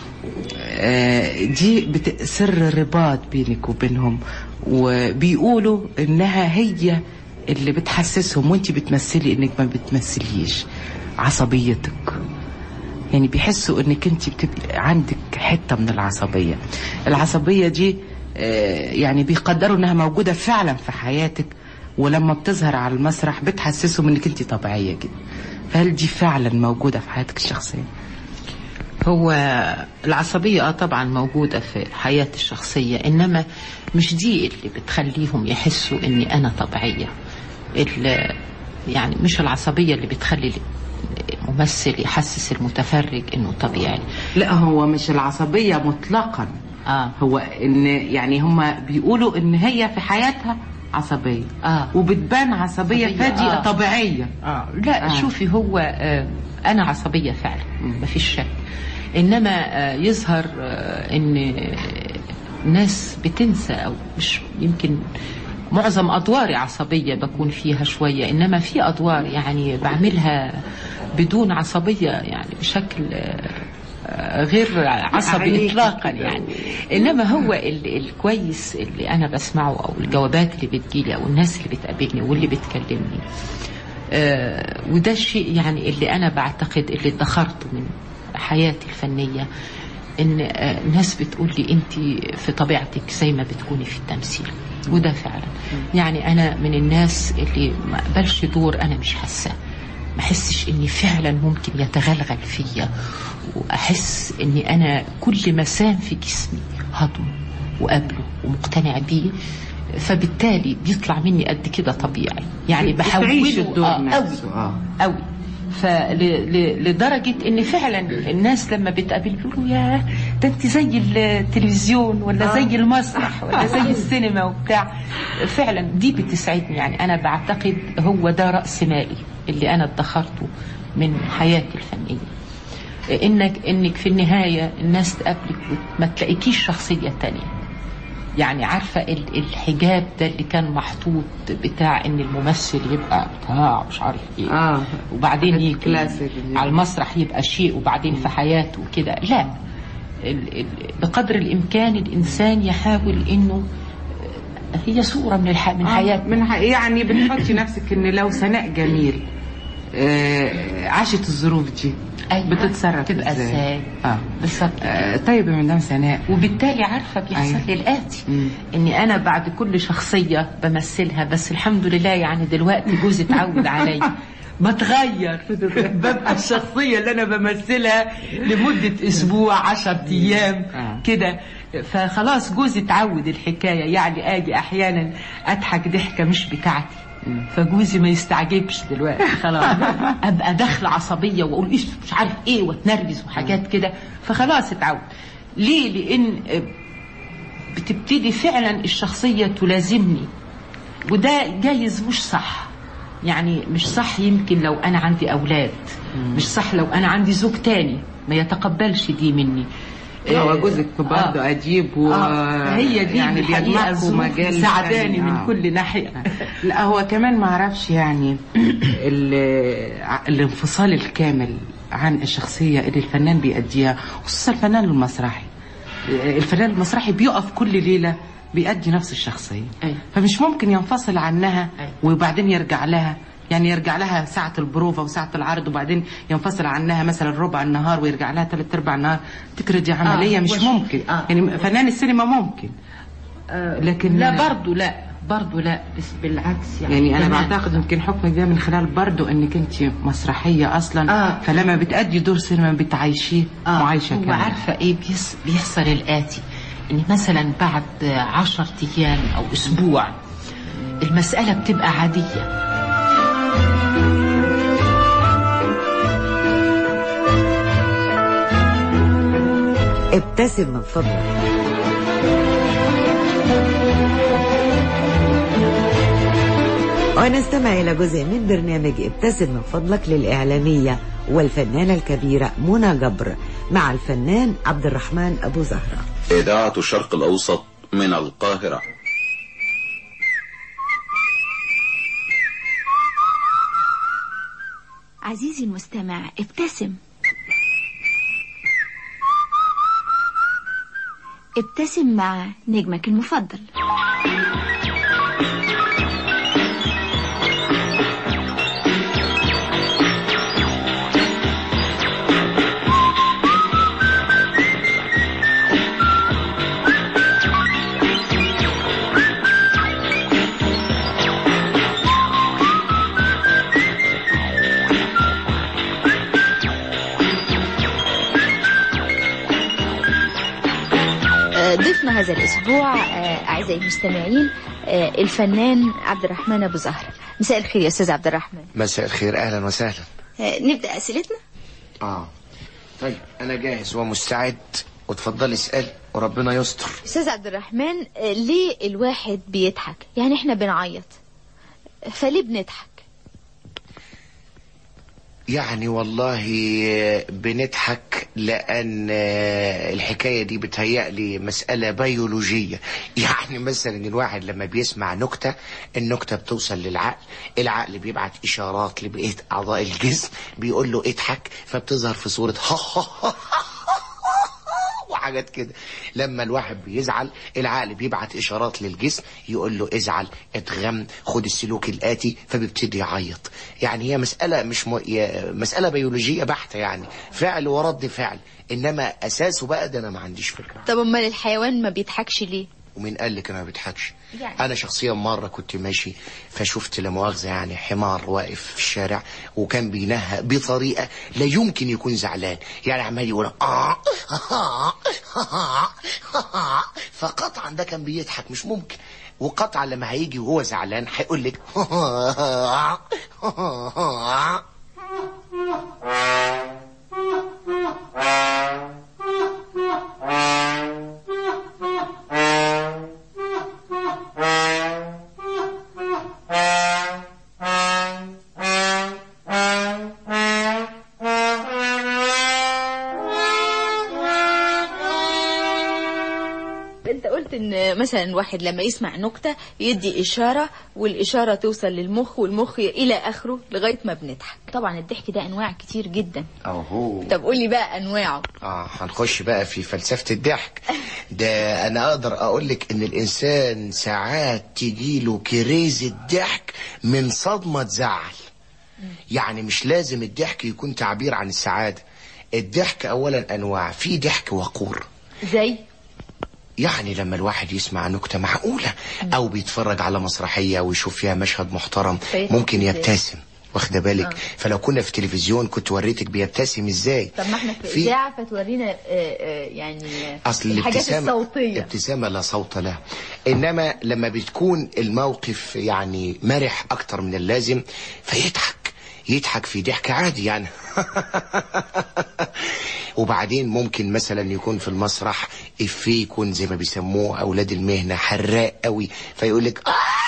آه، دي بت- سر رباط بينك وبينهم وبيقولوا انها هي اللي بتحسسهم وانت بتمثلي انك ما بتمثليش عصبيتك يعني بيحسوا انك انت بتبقي عندك حته من العصبيه العصبيه دي آه، يعني بيقدروا انها موجوده فعلا في حياتك ولما بتظهر على المسرح بتحسسهم انك انت طبيعيه جدا فهل دي فعلا موجوده في حياتك الشخصيه هو العصبية اه طبعا موجودة في حياتي الشخصية انما مش دي اللي بتخليهم يحسوا اني انا طبيعية ال- يعني مش العصبية اللي بتخلي الممثل يحسس المتفرج انه طبيعي لا هو مش العصبيه مطلقا آه. هو ان يعني هم بيقولوا ان هي في حياتها عصبيه آه. وبتبان عصبيه عصبية، فدي آه. طبيعيه آه. لا آه. آه. شوفي هو آه انا عصبية فعلا مفيش شك انما آه يظهر آه ان آه، ناس بتنسى او مش يمكن معظم ادواري عصبية بكون فيها شوية انما في ادوار يعني بعملها بدون عصبية يعني بشكل آه، آه، غير عصبي عينيكي اطلاقا كده. يعني انما هو ال- الكويس اللي انا بسمعه او الجوابات اللي بتجيلي او الناس اللي بتقابلني واللي بتكلمني آه، وده الشيء يعني اللي انا بعتقد اللي ادخرته من حياتي الفنيه ان آه، الناس بتقول لي انت في طبيعتك زي ما بتكوني في التمثيل وده فعلا يعني انا من الناس اللي ما اقبلش دور انا مش حاساه ما احسش اني فعلا ممكن يتغلغل فيا واحس اني انا كل مسام في جسمي هضمه وقابله ومقتنع بيه فبالتالي بيطلع مني قد كده طبيعي يعني بتعيش بحوله الدور آه نفسه، قوي آه. قوي فلدرجة ان فعلا الناس لما بتقابل بيقولوا يا ده انت زي التلفزيون ولا آه. زي المسرح ولا زي السينما وبتاع فعلا دي بتسعدني يعني انا بعتقد هو ده رأس مالي اللي انا ادخرته من حياتي الفنية انك انك في النهاية الناس تقابلك وما تلاقيكيش شخصية تانية يعني عارفة ال- الحجاب ده اللي كان محطوط بتاع ان الممثل يبقى بتاع مش عارف ايه آه. وبعدين يجي كلاسيك. على المسرح يبقى شيء وبعدين في حياته كده لا ال- ال- بقدر الامكان الانسان يحاول انه هي صورة من الح... من آه، حياتنا من ح... يعني بتحطي نفسك ان لو سناء جميل آه عاشت الظروف دي أيوة. بتتصرف تبقى ازاي اه بالظبط آه طيب يا مدام سناء وبالتالي عارفه بيحصل أيوة. لي الاتي اني انا بعد كل شخصيه بمثلها بس الحمد لله يعني دلوقتي جوزي اتعود عليا بتغير ببقى الشخصيه اللي انا بمثلها لمده اسبوع عشر ايام كده فخلاص جوزي اتعود الحكايه يعني اجي احيانا اضحك ضحكه مش بتاعتي فجوزي ما يستعجبش دلوقتي خلاص ابقى داخله عصبيه واقول ايش مش عارف ايه واتنرفز وحاجات كده فخلاص اتعود ليه لان بتبتدي فعلا الشخصيه تلازمني وده جايز مش صح يعني مش صح يمكن لو انا عندي اولاد مش صح لو انا عندي زوج تاني ما يتقبلش دي مني لا آه، وجوزك برضه آه. أديب و آه، هي دي يعني بالحقيقة بيجمعكوا الظروف مجال مساعداني فني. من آه. كل ناحية لا هو كمان ما اعرفش يعني ال- الانفصال الكامل عن الشخصية اللي الفنان بيأديها خصوصا الفنان المسرحي الفنان المسرحي بيقف كل ليلة بيأدي نفس الشخصية أيوة. فمش ممكن ينفصل عنها وبعدين يرجع لها يعني يرجع لها ساعة البروفة وساعة العرض وبعدين ينفصل عنها مثلا ربع النهار ويرجع لها ثلاث ارباع النهار تكره دي عملية آه، مش وش- ممكن آه. يعني فنان السينما ممكن لكن لا برضو لا برضو لا بس بالعكس يعني يعني انا كمان. بعتقد يمكن حكمك ده من خلال برضو انك انت مسرحيه اصلا آه. فلما بتأدي دور سينما بتعيشيه معايشه هو كمان عارفة ايه بيص... بيحصل الآتي ان مثلا بعد عشر ايام او اسبوع المسألة بتبقى عادية ابتسم من فضلك ونستمع إلى جزء من برنامج ابتسم من فضلك للإعلامية والفنانة الكبيرة منى جبر مع الفنان عبد الرحمن أبو زهرة إذاعة الشرق الأوسط من القاهرة عزيزي المستمع ابتسم ابتسم مع نجمك المفضل آه، ضيفنا هذا الأسبوع آه، أعزائي المستمعين آه، الفنان عبد الرحمن أبو زهرة مساء الخير يا أستاذ عبد الرحمن مساء الخير اهلا وسهلا آه، نبدأ أسئلتنا اه طيب انا جاهز ومستعد وتفضلي اسال وربنا يستر أستاذ عبد الرحمن آه، ليه الواحد بيضحك يعني إحنا بنعيط فليه بنضحك يعني والله بنضحك لأن الحكاية دي بتهيألي مسألة بيولوجية يعني مثلا الواحد لما بيسمع نكتة النكتة بتوصل للعقل العقل بيبعت إشارات لبقية أعضاء الجسم بيقول له اضحك فبتظهر في صورة وحاجات كده لما الواحد بيزعل العقل بيبعت اشارات للجسم يقول له ازعل اتغم خد السلوك الاتي فبيبتدي يعيط يعني هي مسألة مش م... يا- مسألة بيولوجية بحتة يعني فعل ورد فعل انما اساسه بقى ده انا ما عنديش فكرة طب أمال الحيوان ما بيضحكش ليه ومين قال لك انا ما بضحكش يعني انا شخصيا مره كنت ماشي فشفت لا مؤاخذه يعني حمار واقف في الشارع وكان بينهى بطريقه لا يمكن يكون زعلان يعني عمال يقول آه آه آه آه فقطعا ده كان بيضحك مش ممكن وقطعا لما هيجي وهو زعلان هيقول لك قلت ان مثلا الواحد لما يسمع نكتة يدي اشارة والاشارة توصل للمخ والمخ الى اخره لغاية ما بنضحك طبعا الضحك ده انواع كتير جدا اهو طب قولي بقى انواعه اه هنخش بقى في فلسفة الضحك ده انا اقدر اقول لك ان الانسان ساعات تجيله كريزة ضحك من صدمة زعل يعني مش لازم الضحك يكون تعبير عن السعادة الضحك اولا انواع في ضحك وقور زي يعني لما الواحد يسمع نكتة معقولة او بيتفرج على مسرحية ويشوف فيها مشهد محترم فيضحك ممكن إزاي؟ يبتسم واخده بالك آه. فلو كنا في تلفزيون كنت وريتك بيبتسم ازاي طب ما احنا في في- اذاعة فتورينا آه، آه، يعني اصل الحاجات الابتسامة الصوتية ابتسامة لا صوت لها انما لما بتكون الموقف يعني مرح اكتر من اللازم فيضحك يضحك في ضحك عادي يعني وبعدين ممكن مثلا يكون في المسرح افيه يكون زي ما بيسموه اولاد المهنه حراق قوي فيقول لك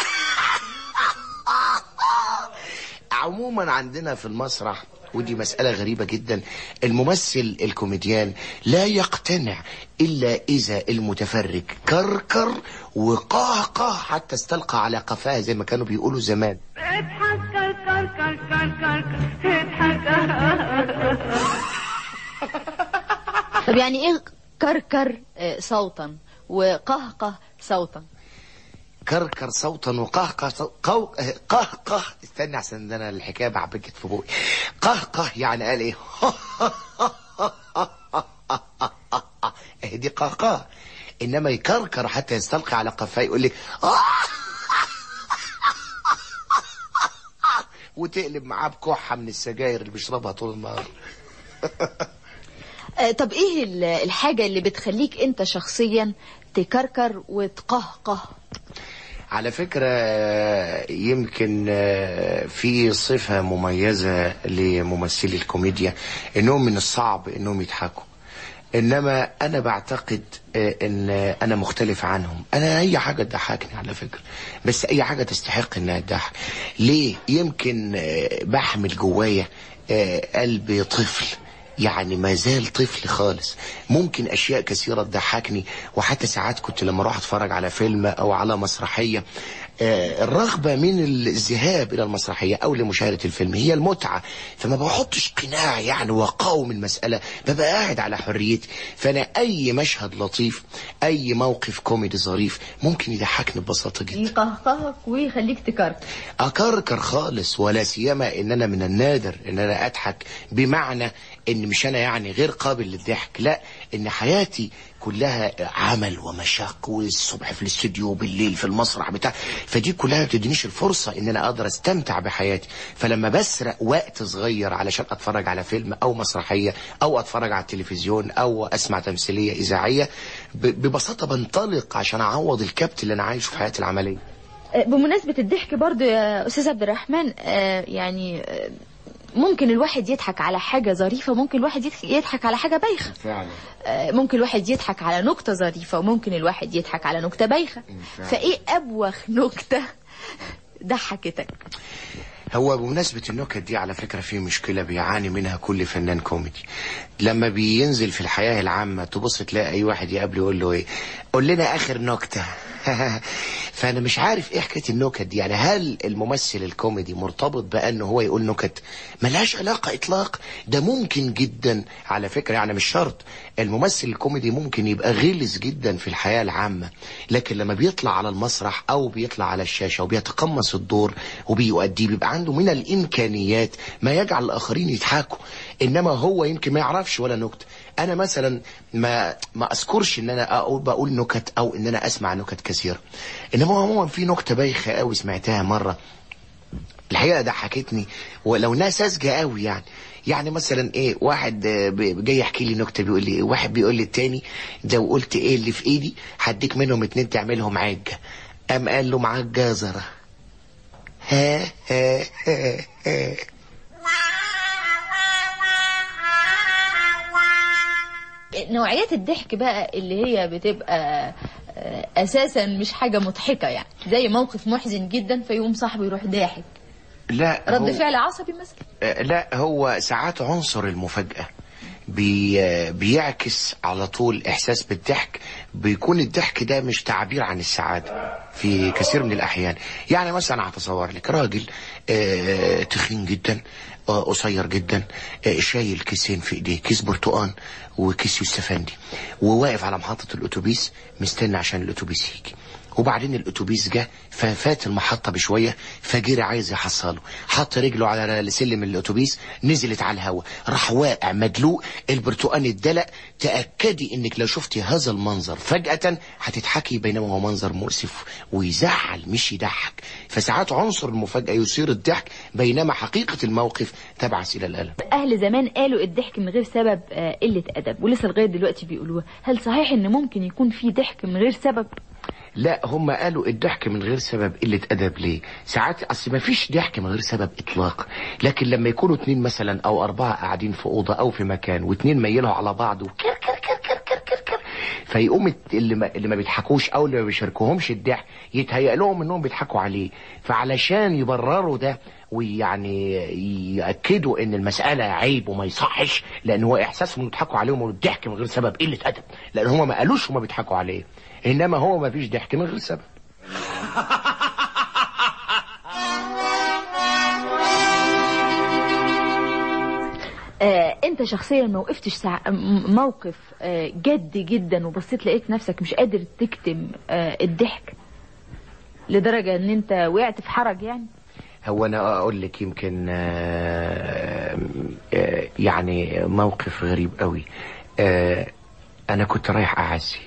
عموما عندنا في المسرح ودي مسألة غريبة جدا الممثل الكوميديان لا يقتنع إلا إذا المتفرج كركر وقهقه حتى استلقى على قفاه زي ما كانوا بيقولوا زمان اضحك كر كر كر كر كر اضحك طب يعني ايه كركر آه، صوتا وقهقه صوتا كركر صوتا وقهقه صو- قو... قهقه استنى عشان ده انا الحكايه بعبكت في بوقي قهقه يعني قال ايه اهي دي قهقه انما يكركر حتى يستلقي على قفاه يقول لك وتقلب معاه بكحه من السجاير اللي بيشربها طول النهار آه، طب ايه ال- الحاجة اللي بتخليك انت شخصيا تكركر وتقهقه على فكرة يمكن في صفة مميزة لممثلي الكوميديا انهم من الصعب انهم يضحكوا انما انا بعتقد ان انا مختلف عنهم انا اي حاجة تضحكني على فكرة بس اي حاجة تستحق انها تضحك ليه يمكن بحمل جوايا قلب طفل يعني ما زال طفل خالص ممكن اشياء كثيره تضحكني وحتى ساعات كنت لما اروح اتفرج على فيلم او على مسرحيه آه، الرغبه من الذهاب الى المسرحيه او لمشاهده الفيلم هي المتعه فما بحطش قناع يعني واقاوم المساله ببقى قاعد على حريتي فانا اي مشهد لطيف اي موقف كوميدي ظريف ممكن يضحكني ببساطه جدا يقهقهك ويخليك تكركر اكركر خالص ولا سيما ان انا من النادر ان انا اضحك بمعنى ان مش انا يعني غير قابل للضحك لا ان حياتي كلها عمل ومشاق والصبح في الاستوديو وبالليل في المسرح بتاع فدي كلها ما بتدينيش الفرصه ان انا اقدر استمتع بحياتي فلما بسرق وقت صغير علشان اتفرج على فيلم او مسرحيه او اتفرج على التلفزيون او اسمع تمثيليه اذاعيه ب- ببساطه بنطلق عشان اعوض الكبت اللي انا عايشه في حياتي العمليه آه، بمناسبة الضحك برضو يا أستاذ عبد الرحمن آه، يعني آه، ممكن الواحد يضحك على حاجة ظريفة ممكن الواحد يضحك- يضحك على حاجة بايخة فعلا آه، ممكن الواحد يضحك على نكتة ظريفة وممكن الواحد يضحك على نكتة بايخة فعلا. فإيه أبوخ نكتة ضحكتك هو بمناسبة النكت دي على فكرة في مشكلة بيعاني منها كل فنان كوميدي لما بينزل في الحياة العامة تبص تلاقي أي واحد يقابله يقول له إيه قول لنا آخر نكتة فأنا مش عارف إيه حكاية النكت دي يعني هل الممثل الكوميدي مرتبط بأنه هو يقول نكت ملهاش علاقة إطلاق ده ممكن جدا على فكرة يعني مش شرط الممثل الكوميدي ممكن يبقى غلس جدا في الحياة العامة لكن لما بيطلع على المسرح أو بيطلع على الشاشة وبيتقمص الدور وبيؤديه بيبقى عنده من الإمكانيات ما يجعل الآخرين يضحكوا إنما هو يمكن ما يعرفش ولا نكتة أنا مثلا ما ما أذكرش إن أنا أقول بقول نكت أو إن أنا أسمع نكت كثيرة إنما عموما في نكتة بايخة قوي سمعتها مرة الحقيقه ضحكتني ولو ناس ساذجه قوي يعني يعني مثلا ايه واحد آه، ب- جاي يحكي لي نكته بيقول لي واحد بيقول لي التاني ده وقلت ايه اللي في ايدي هديك منهم اتنين تعملهم عجه قام قال له معاك جزره ها ها ها ها نوعيات الضحك بقى اللي هي بتبقى آه، أساسا مش حاجة مضحكة يعني زي موقف محزن جدا فيقوم صاحبه يروح ضاحك لا رد هو- فعل عصبي مثلا آه، لا هو ساعات عنصر المفاجأة بي بيعكس على طول احساس بالضحك بيكون الضحك ده مش تعبير عن السعاده في كثير من الاحيان يعني مثلا هتصور لك راجل آه، تخين جدا آه، قصير جدا آه، شايل كيسين في ايديه كيس برتقان وكيس يوسفندي وواقف على محطه الاتوبيس مستني عشان الاتوبيس يجي وبعدين الاتوبيس جه ففات المحطه بشويه فجري عايز يحصله حط رجله على سلم الاتوبيس نزلت على الهواء راح واقع مدلوق البرتقان اتدلق تاكدي انك لو شفتي هذا المنظر فجاه هتضحكي بينما هو منظر مؤسف ويزعل مش يضحك فساعات عنصر المفاجاه يثير الضحك بينما حقيقه الموقف تبعث الى الالم اهل زمان قالوا الضحك من غير سبب آه، قله ادب ولسه لغايه دلوقتي بيقولوها هل صحيح ان ممكن يكون في ضحك من غير سبب لا هم قالوا الضحك من غير سبب قلة أدب ليه ساعات أصل ما فيش ضحك من غير سبب إطلاق لكن لما يكونوا اتنين مثلا أو أربعة قاعدين في أوضة أو في مكان واتنين ميلوا على بعض وكر كر كر كر كر كر كر فيقوم الت- اللي ما, اللي ما بيضحكوش أو اللي ما بيشاركوهمش الضحك يتهيأ لهم إنهم بيضحكوا عليه فعلشان يبرروا ده ويعني يأكدوا إن المسألة عيب وما يصحش لأن هو إحساسهم إنه يضحكوا عليهم والضحك من غير سبب قلة أدب لأن هم ما قالوش هم بيضحكوا عليه إنما هو ما فيش ضحك من غير سبب آه انت شخصيا ما وقفتش سع... م- موقف آه جد جدا وبصيت لقيت نفسك مش قادر تكتم آه الضحك لدرجة ان انت وقعت في حرج يعني هو انا اقول لك يمكن آه، آه، يعني موقف غريب قوي آه، انا كنت رايح اعزي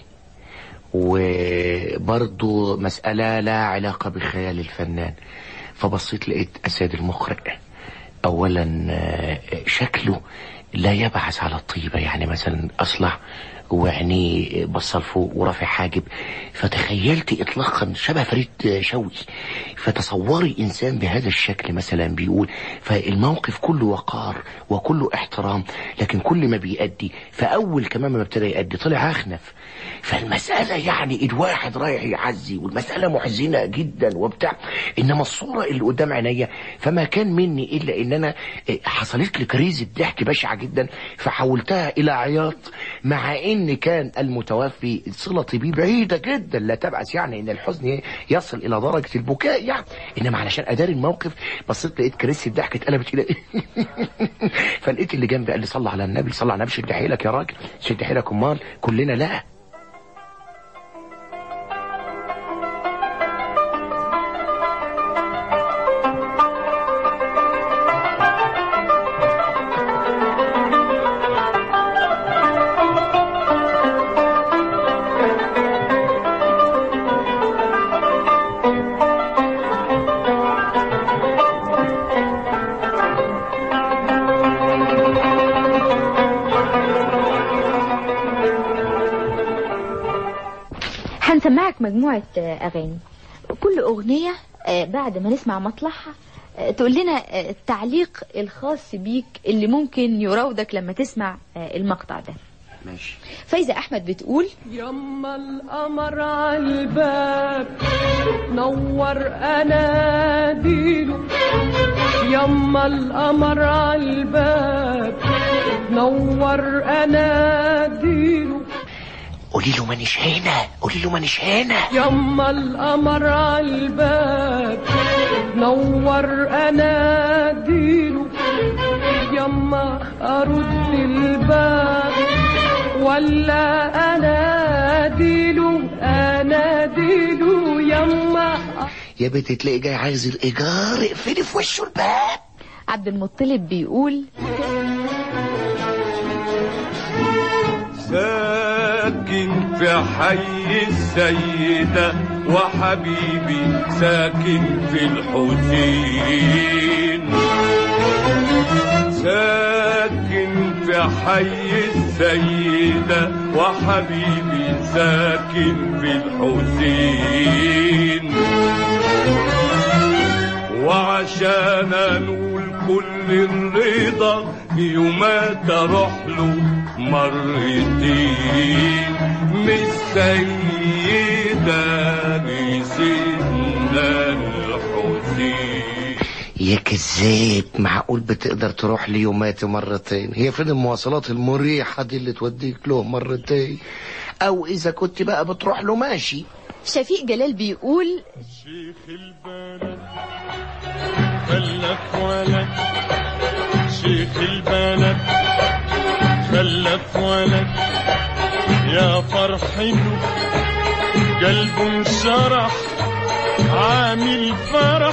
وبرضو مسألة لا علاقة بخيال الفنان فبصيت لقيت أساد المخرج أولا آه، شكله لا يبعث على الطيبة يعني مثلا أصلع وعينيه بصل فوق ورافع حاجب فتخيلت إطلاقا شبه فريد شوقي فتصوري إنسان بهذا الشكل مثلا بيقول فالموقف كله وقار وكله احترام لكن كل ما بيأدي فأول كمان ما ابتدى يأدي طلع أخنف فالمسألة يعني الواحد رايح يعزي والمسألة محزنة جدا وبتاع إنما الصورة اللي قدام عينيا فما كان مني إلا إن أنا إيه، حصلت لي كريزة ضحك بشعة جدا فحولتها إلى عياط مع إن كان المتوفي صلتي بيه بعيدة جدا لا تبعث يعني إن الحزن يصل إلى درجة البكاء يعني إنما علشان أداري الموقف بصيت لقيت كريزة الضحك اتقلبت إلى فلقيت اللي جنبي قال لي صلى على النبي صلى على النبي شد حيلك يا راجل شد حيلك امال كلنا لا هنسمعك مجموعة آه، أغاني كل أغنية آه، بعد ما نسمع مطلعها آه، تقول لنا آه، التعليق الخاص بيك اللي ممكن يراودك لما تسمع آه، المقطع ده ماشي فايزة أحمد بتقول يما القمر عالباب نور اناديله يما القمر عالباب نور اناديله قولي له مانيش هنا قولي له مانيش هنا يما القمر عالباب نور اناديله يما ارد الباب ولا اناديله اناديله يما يا بنت تلاقي جاي عايز الايجار اقفلي في وشه الباب عبد المطلب بيقول ساكن في حي السيدة وحبيبي ساكن في الحسين ساكن في حي السيدة وحبيبي ساكن في الحسين وعشان انول كل الرضا يومات اروح له مرتين من السيدة لسيدنا الحسين يا كذاب معقول بتقدر تروح ليوماتي مرتين هي فين المواصلات المريحة دي اللي توديك له مرتين او اذا كنت بقى بتروح له ماشي شفيق جلال بيقول شيخ البلد خلف ولد شيخ البلد خلف ولد يا فرحته قلبه انشرح عامل فرح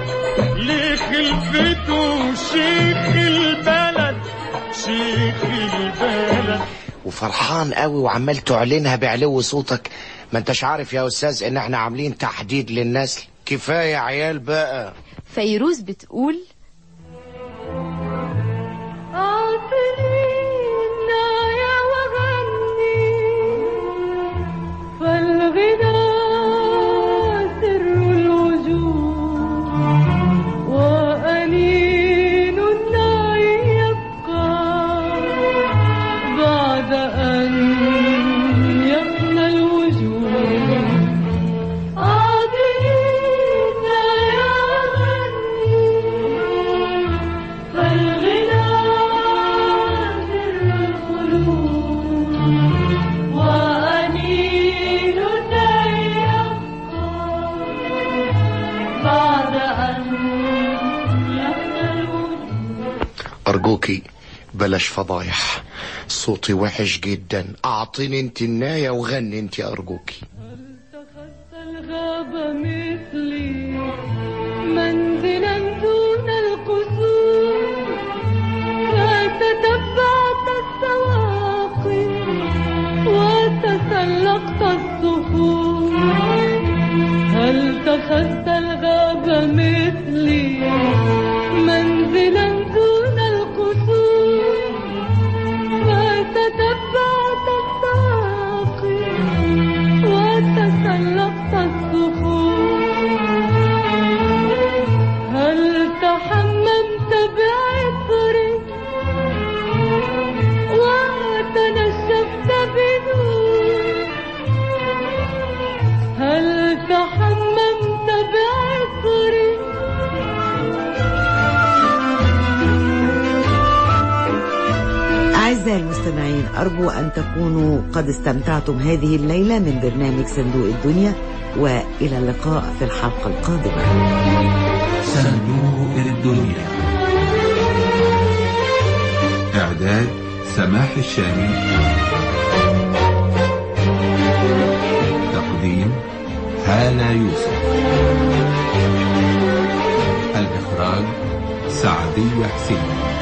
لخلفته شيخ البلد شيخ البلد وفرحان قوي وعمال تعلنها بعلو صوتك ما انتش عارف يا استاذ ان احنا عاملين تحديد للنسل كفاية عيال بقى فيروز بتقول يا وغني فالغنى سر الوجود وأنين النعي يبقى بعد أن يفنى الوجود عادينا يا غني فالغنى سر القلوب وأنين النعي يبقى بعد أن يفنى الوجود ارجوكي بلاش فضايح صوتي وحش جدا اعطيني انت الناية وغني انت ارجوكي الغاب مثلي منزلا دون القصور فتتبعت السواقي وتسلقت الصخور هل تخذت الغاب مثلي منزلا دون القصور فتتبعت السواقي وتسلقت الصخور هل تحممت بعطري وتنشفت بنور هل تحممت بعطري أعزائي المستمعين أرجو أن تكونوا قد استمتعتم هذه الليلة من برنامج صندوق الدنيا وإلى اللقاء في الحلقة القادمة صندوق الدنيا إعداد سماح الشامي تقديم هالة يوسف الإخراج سعدية حسين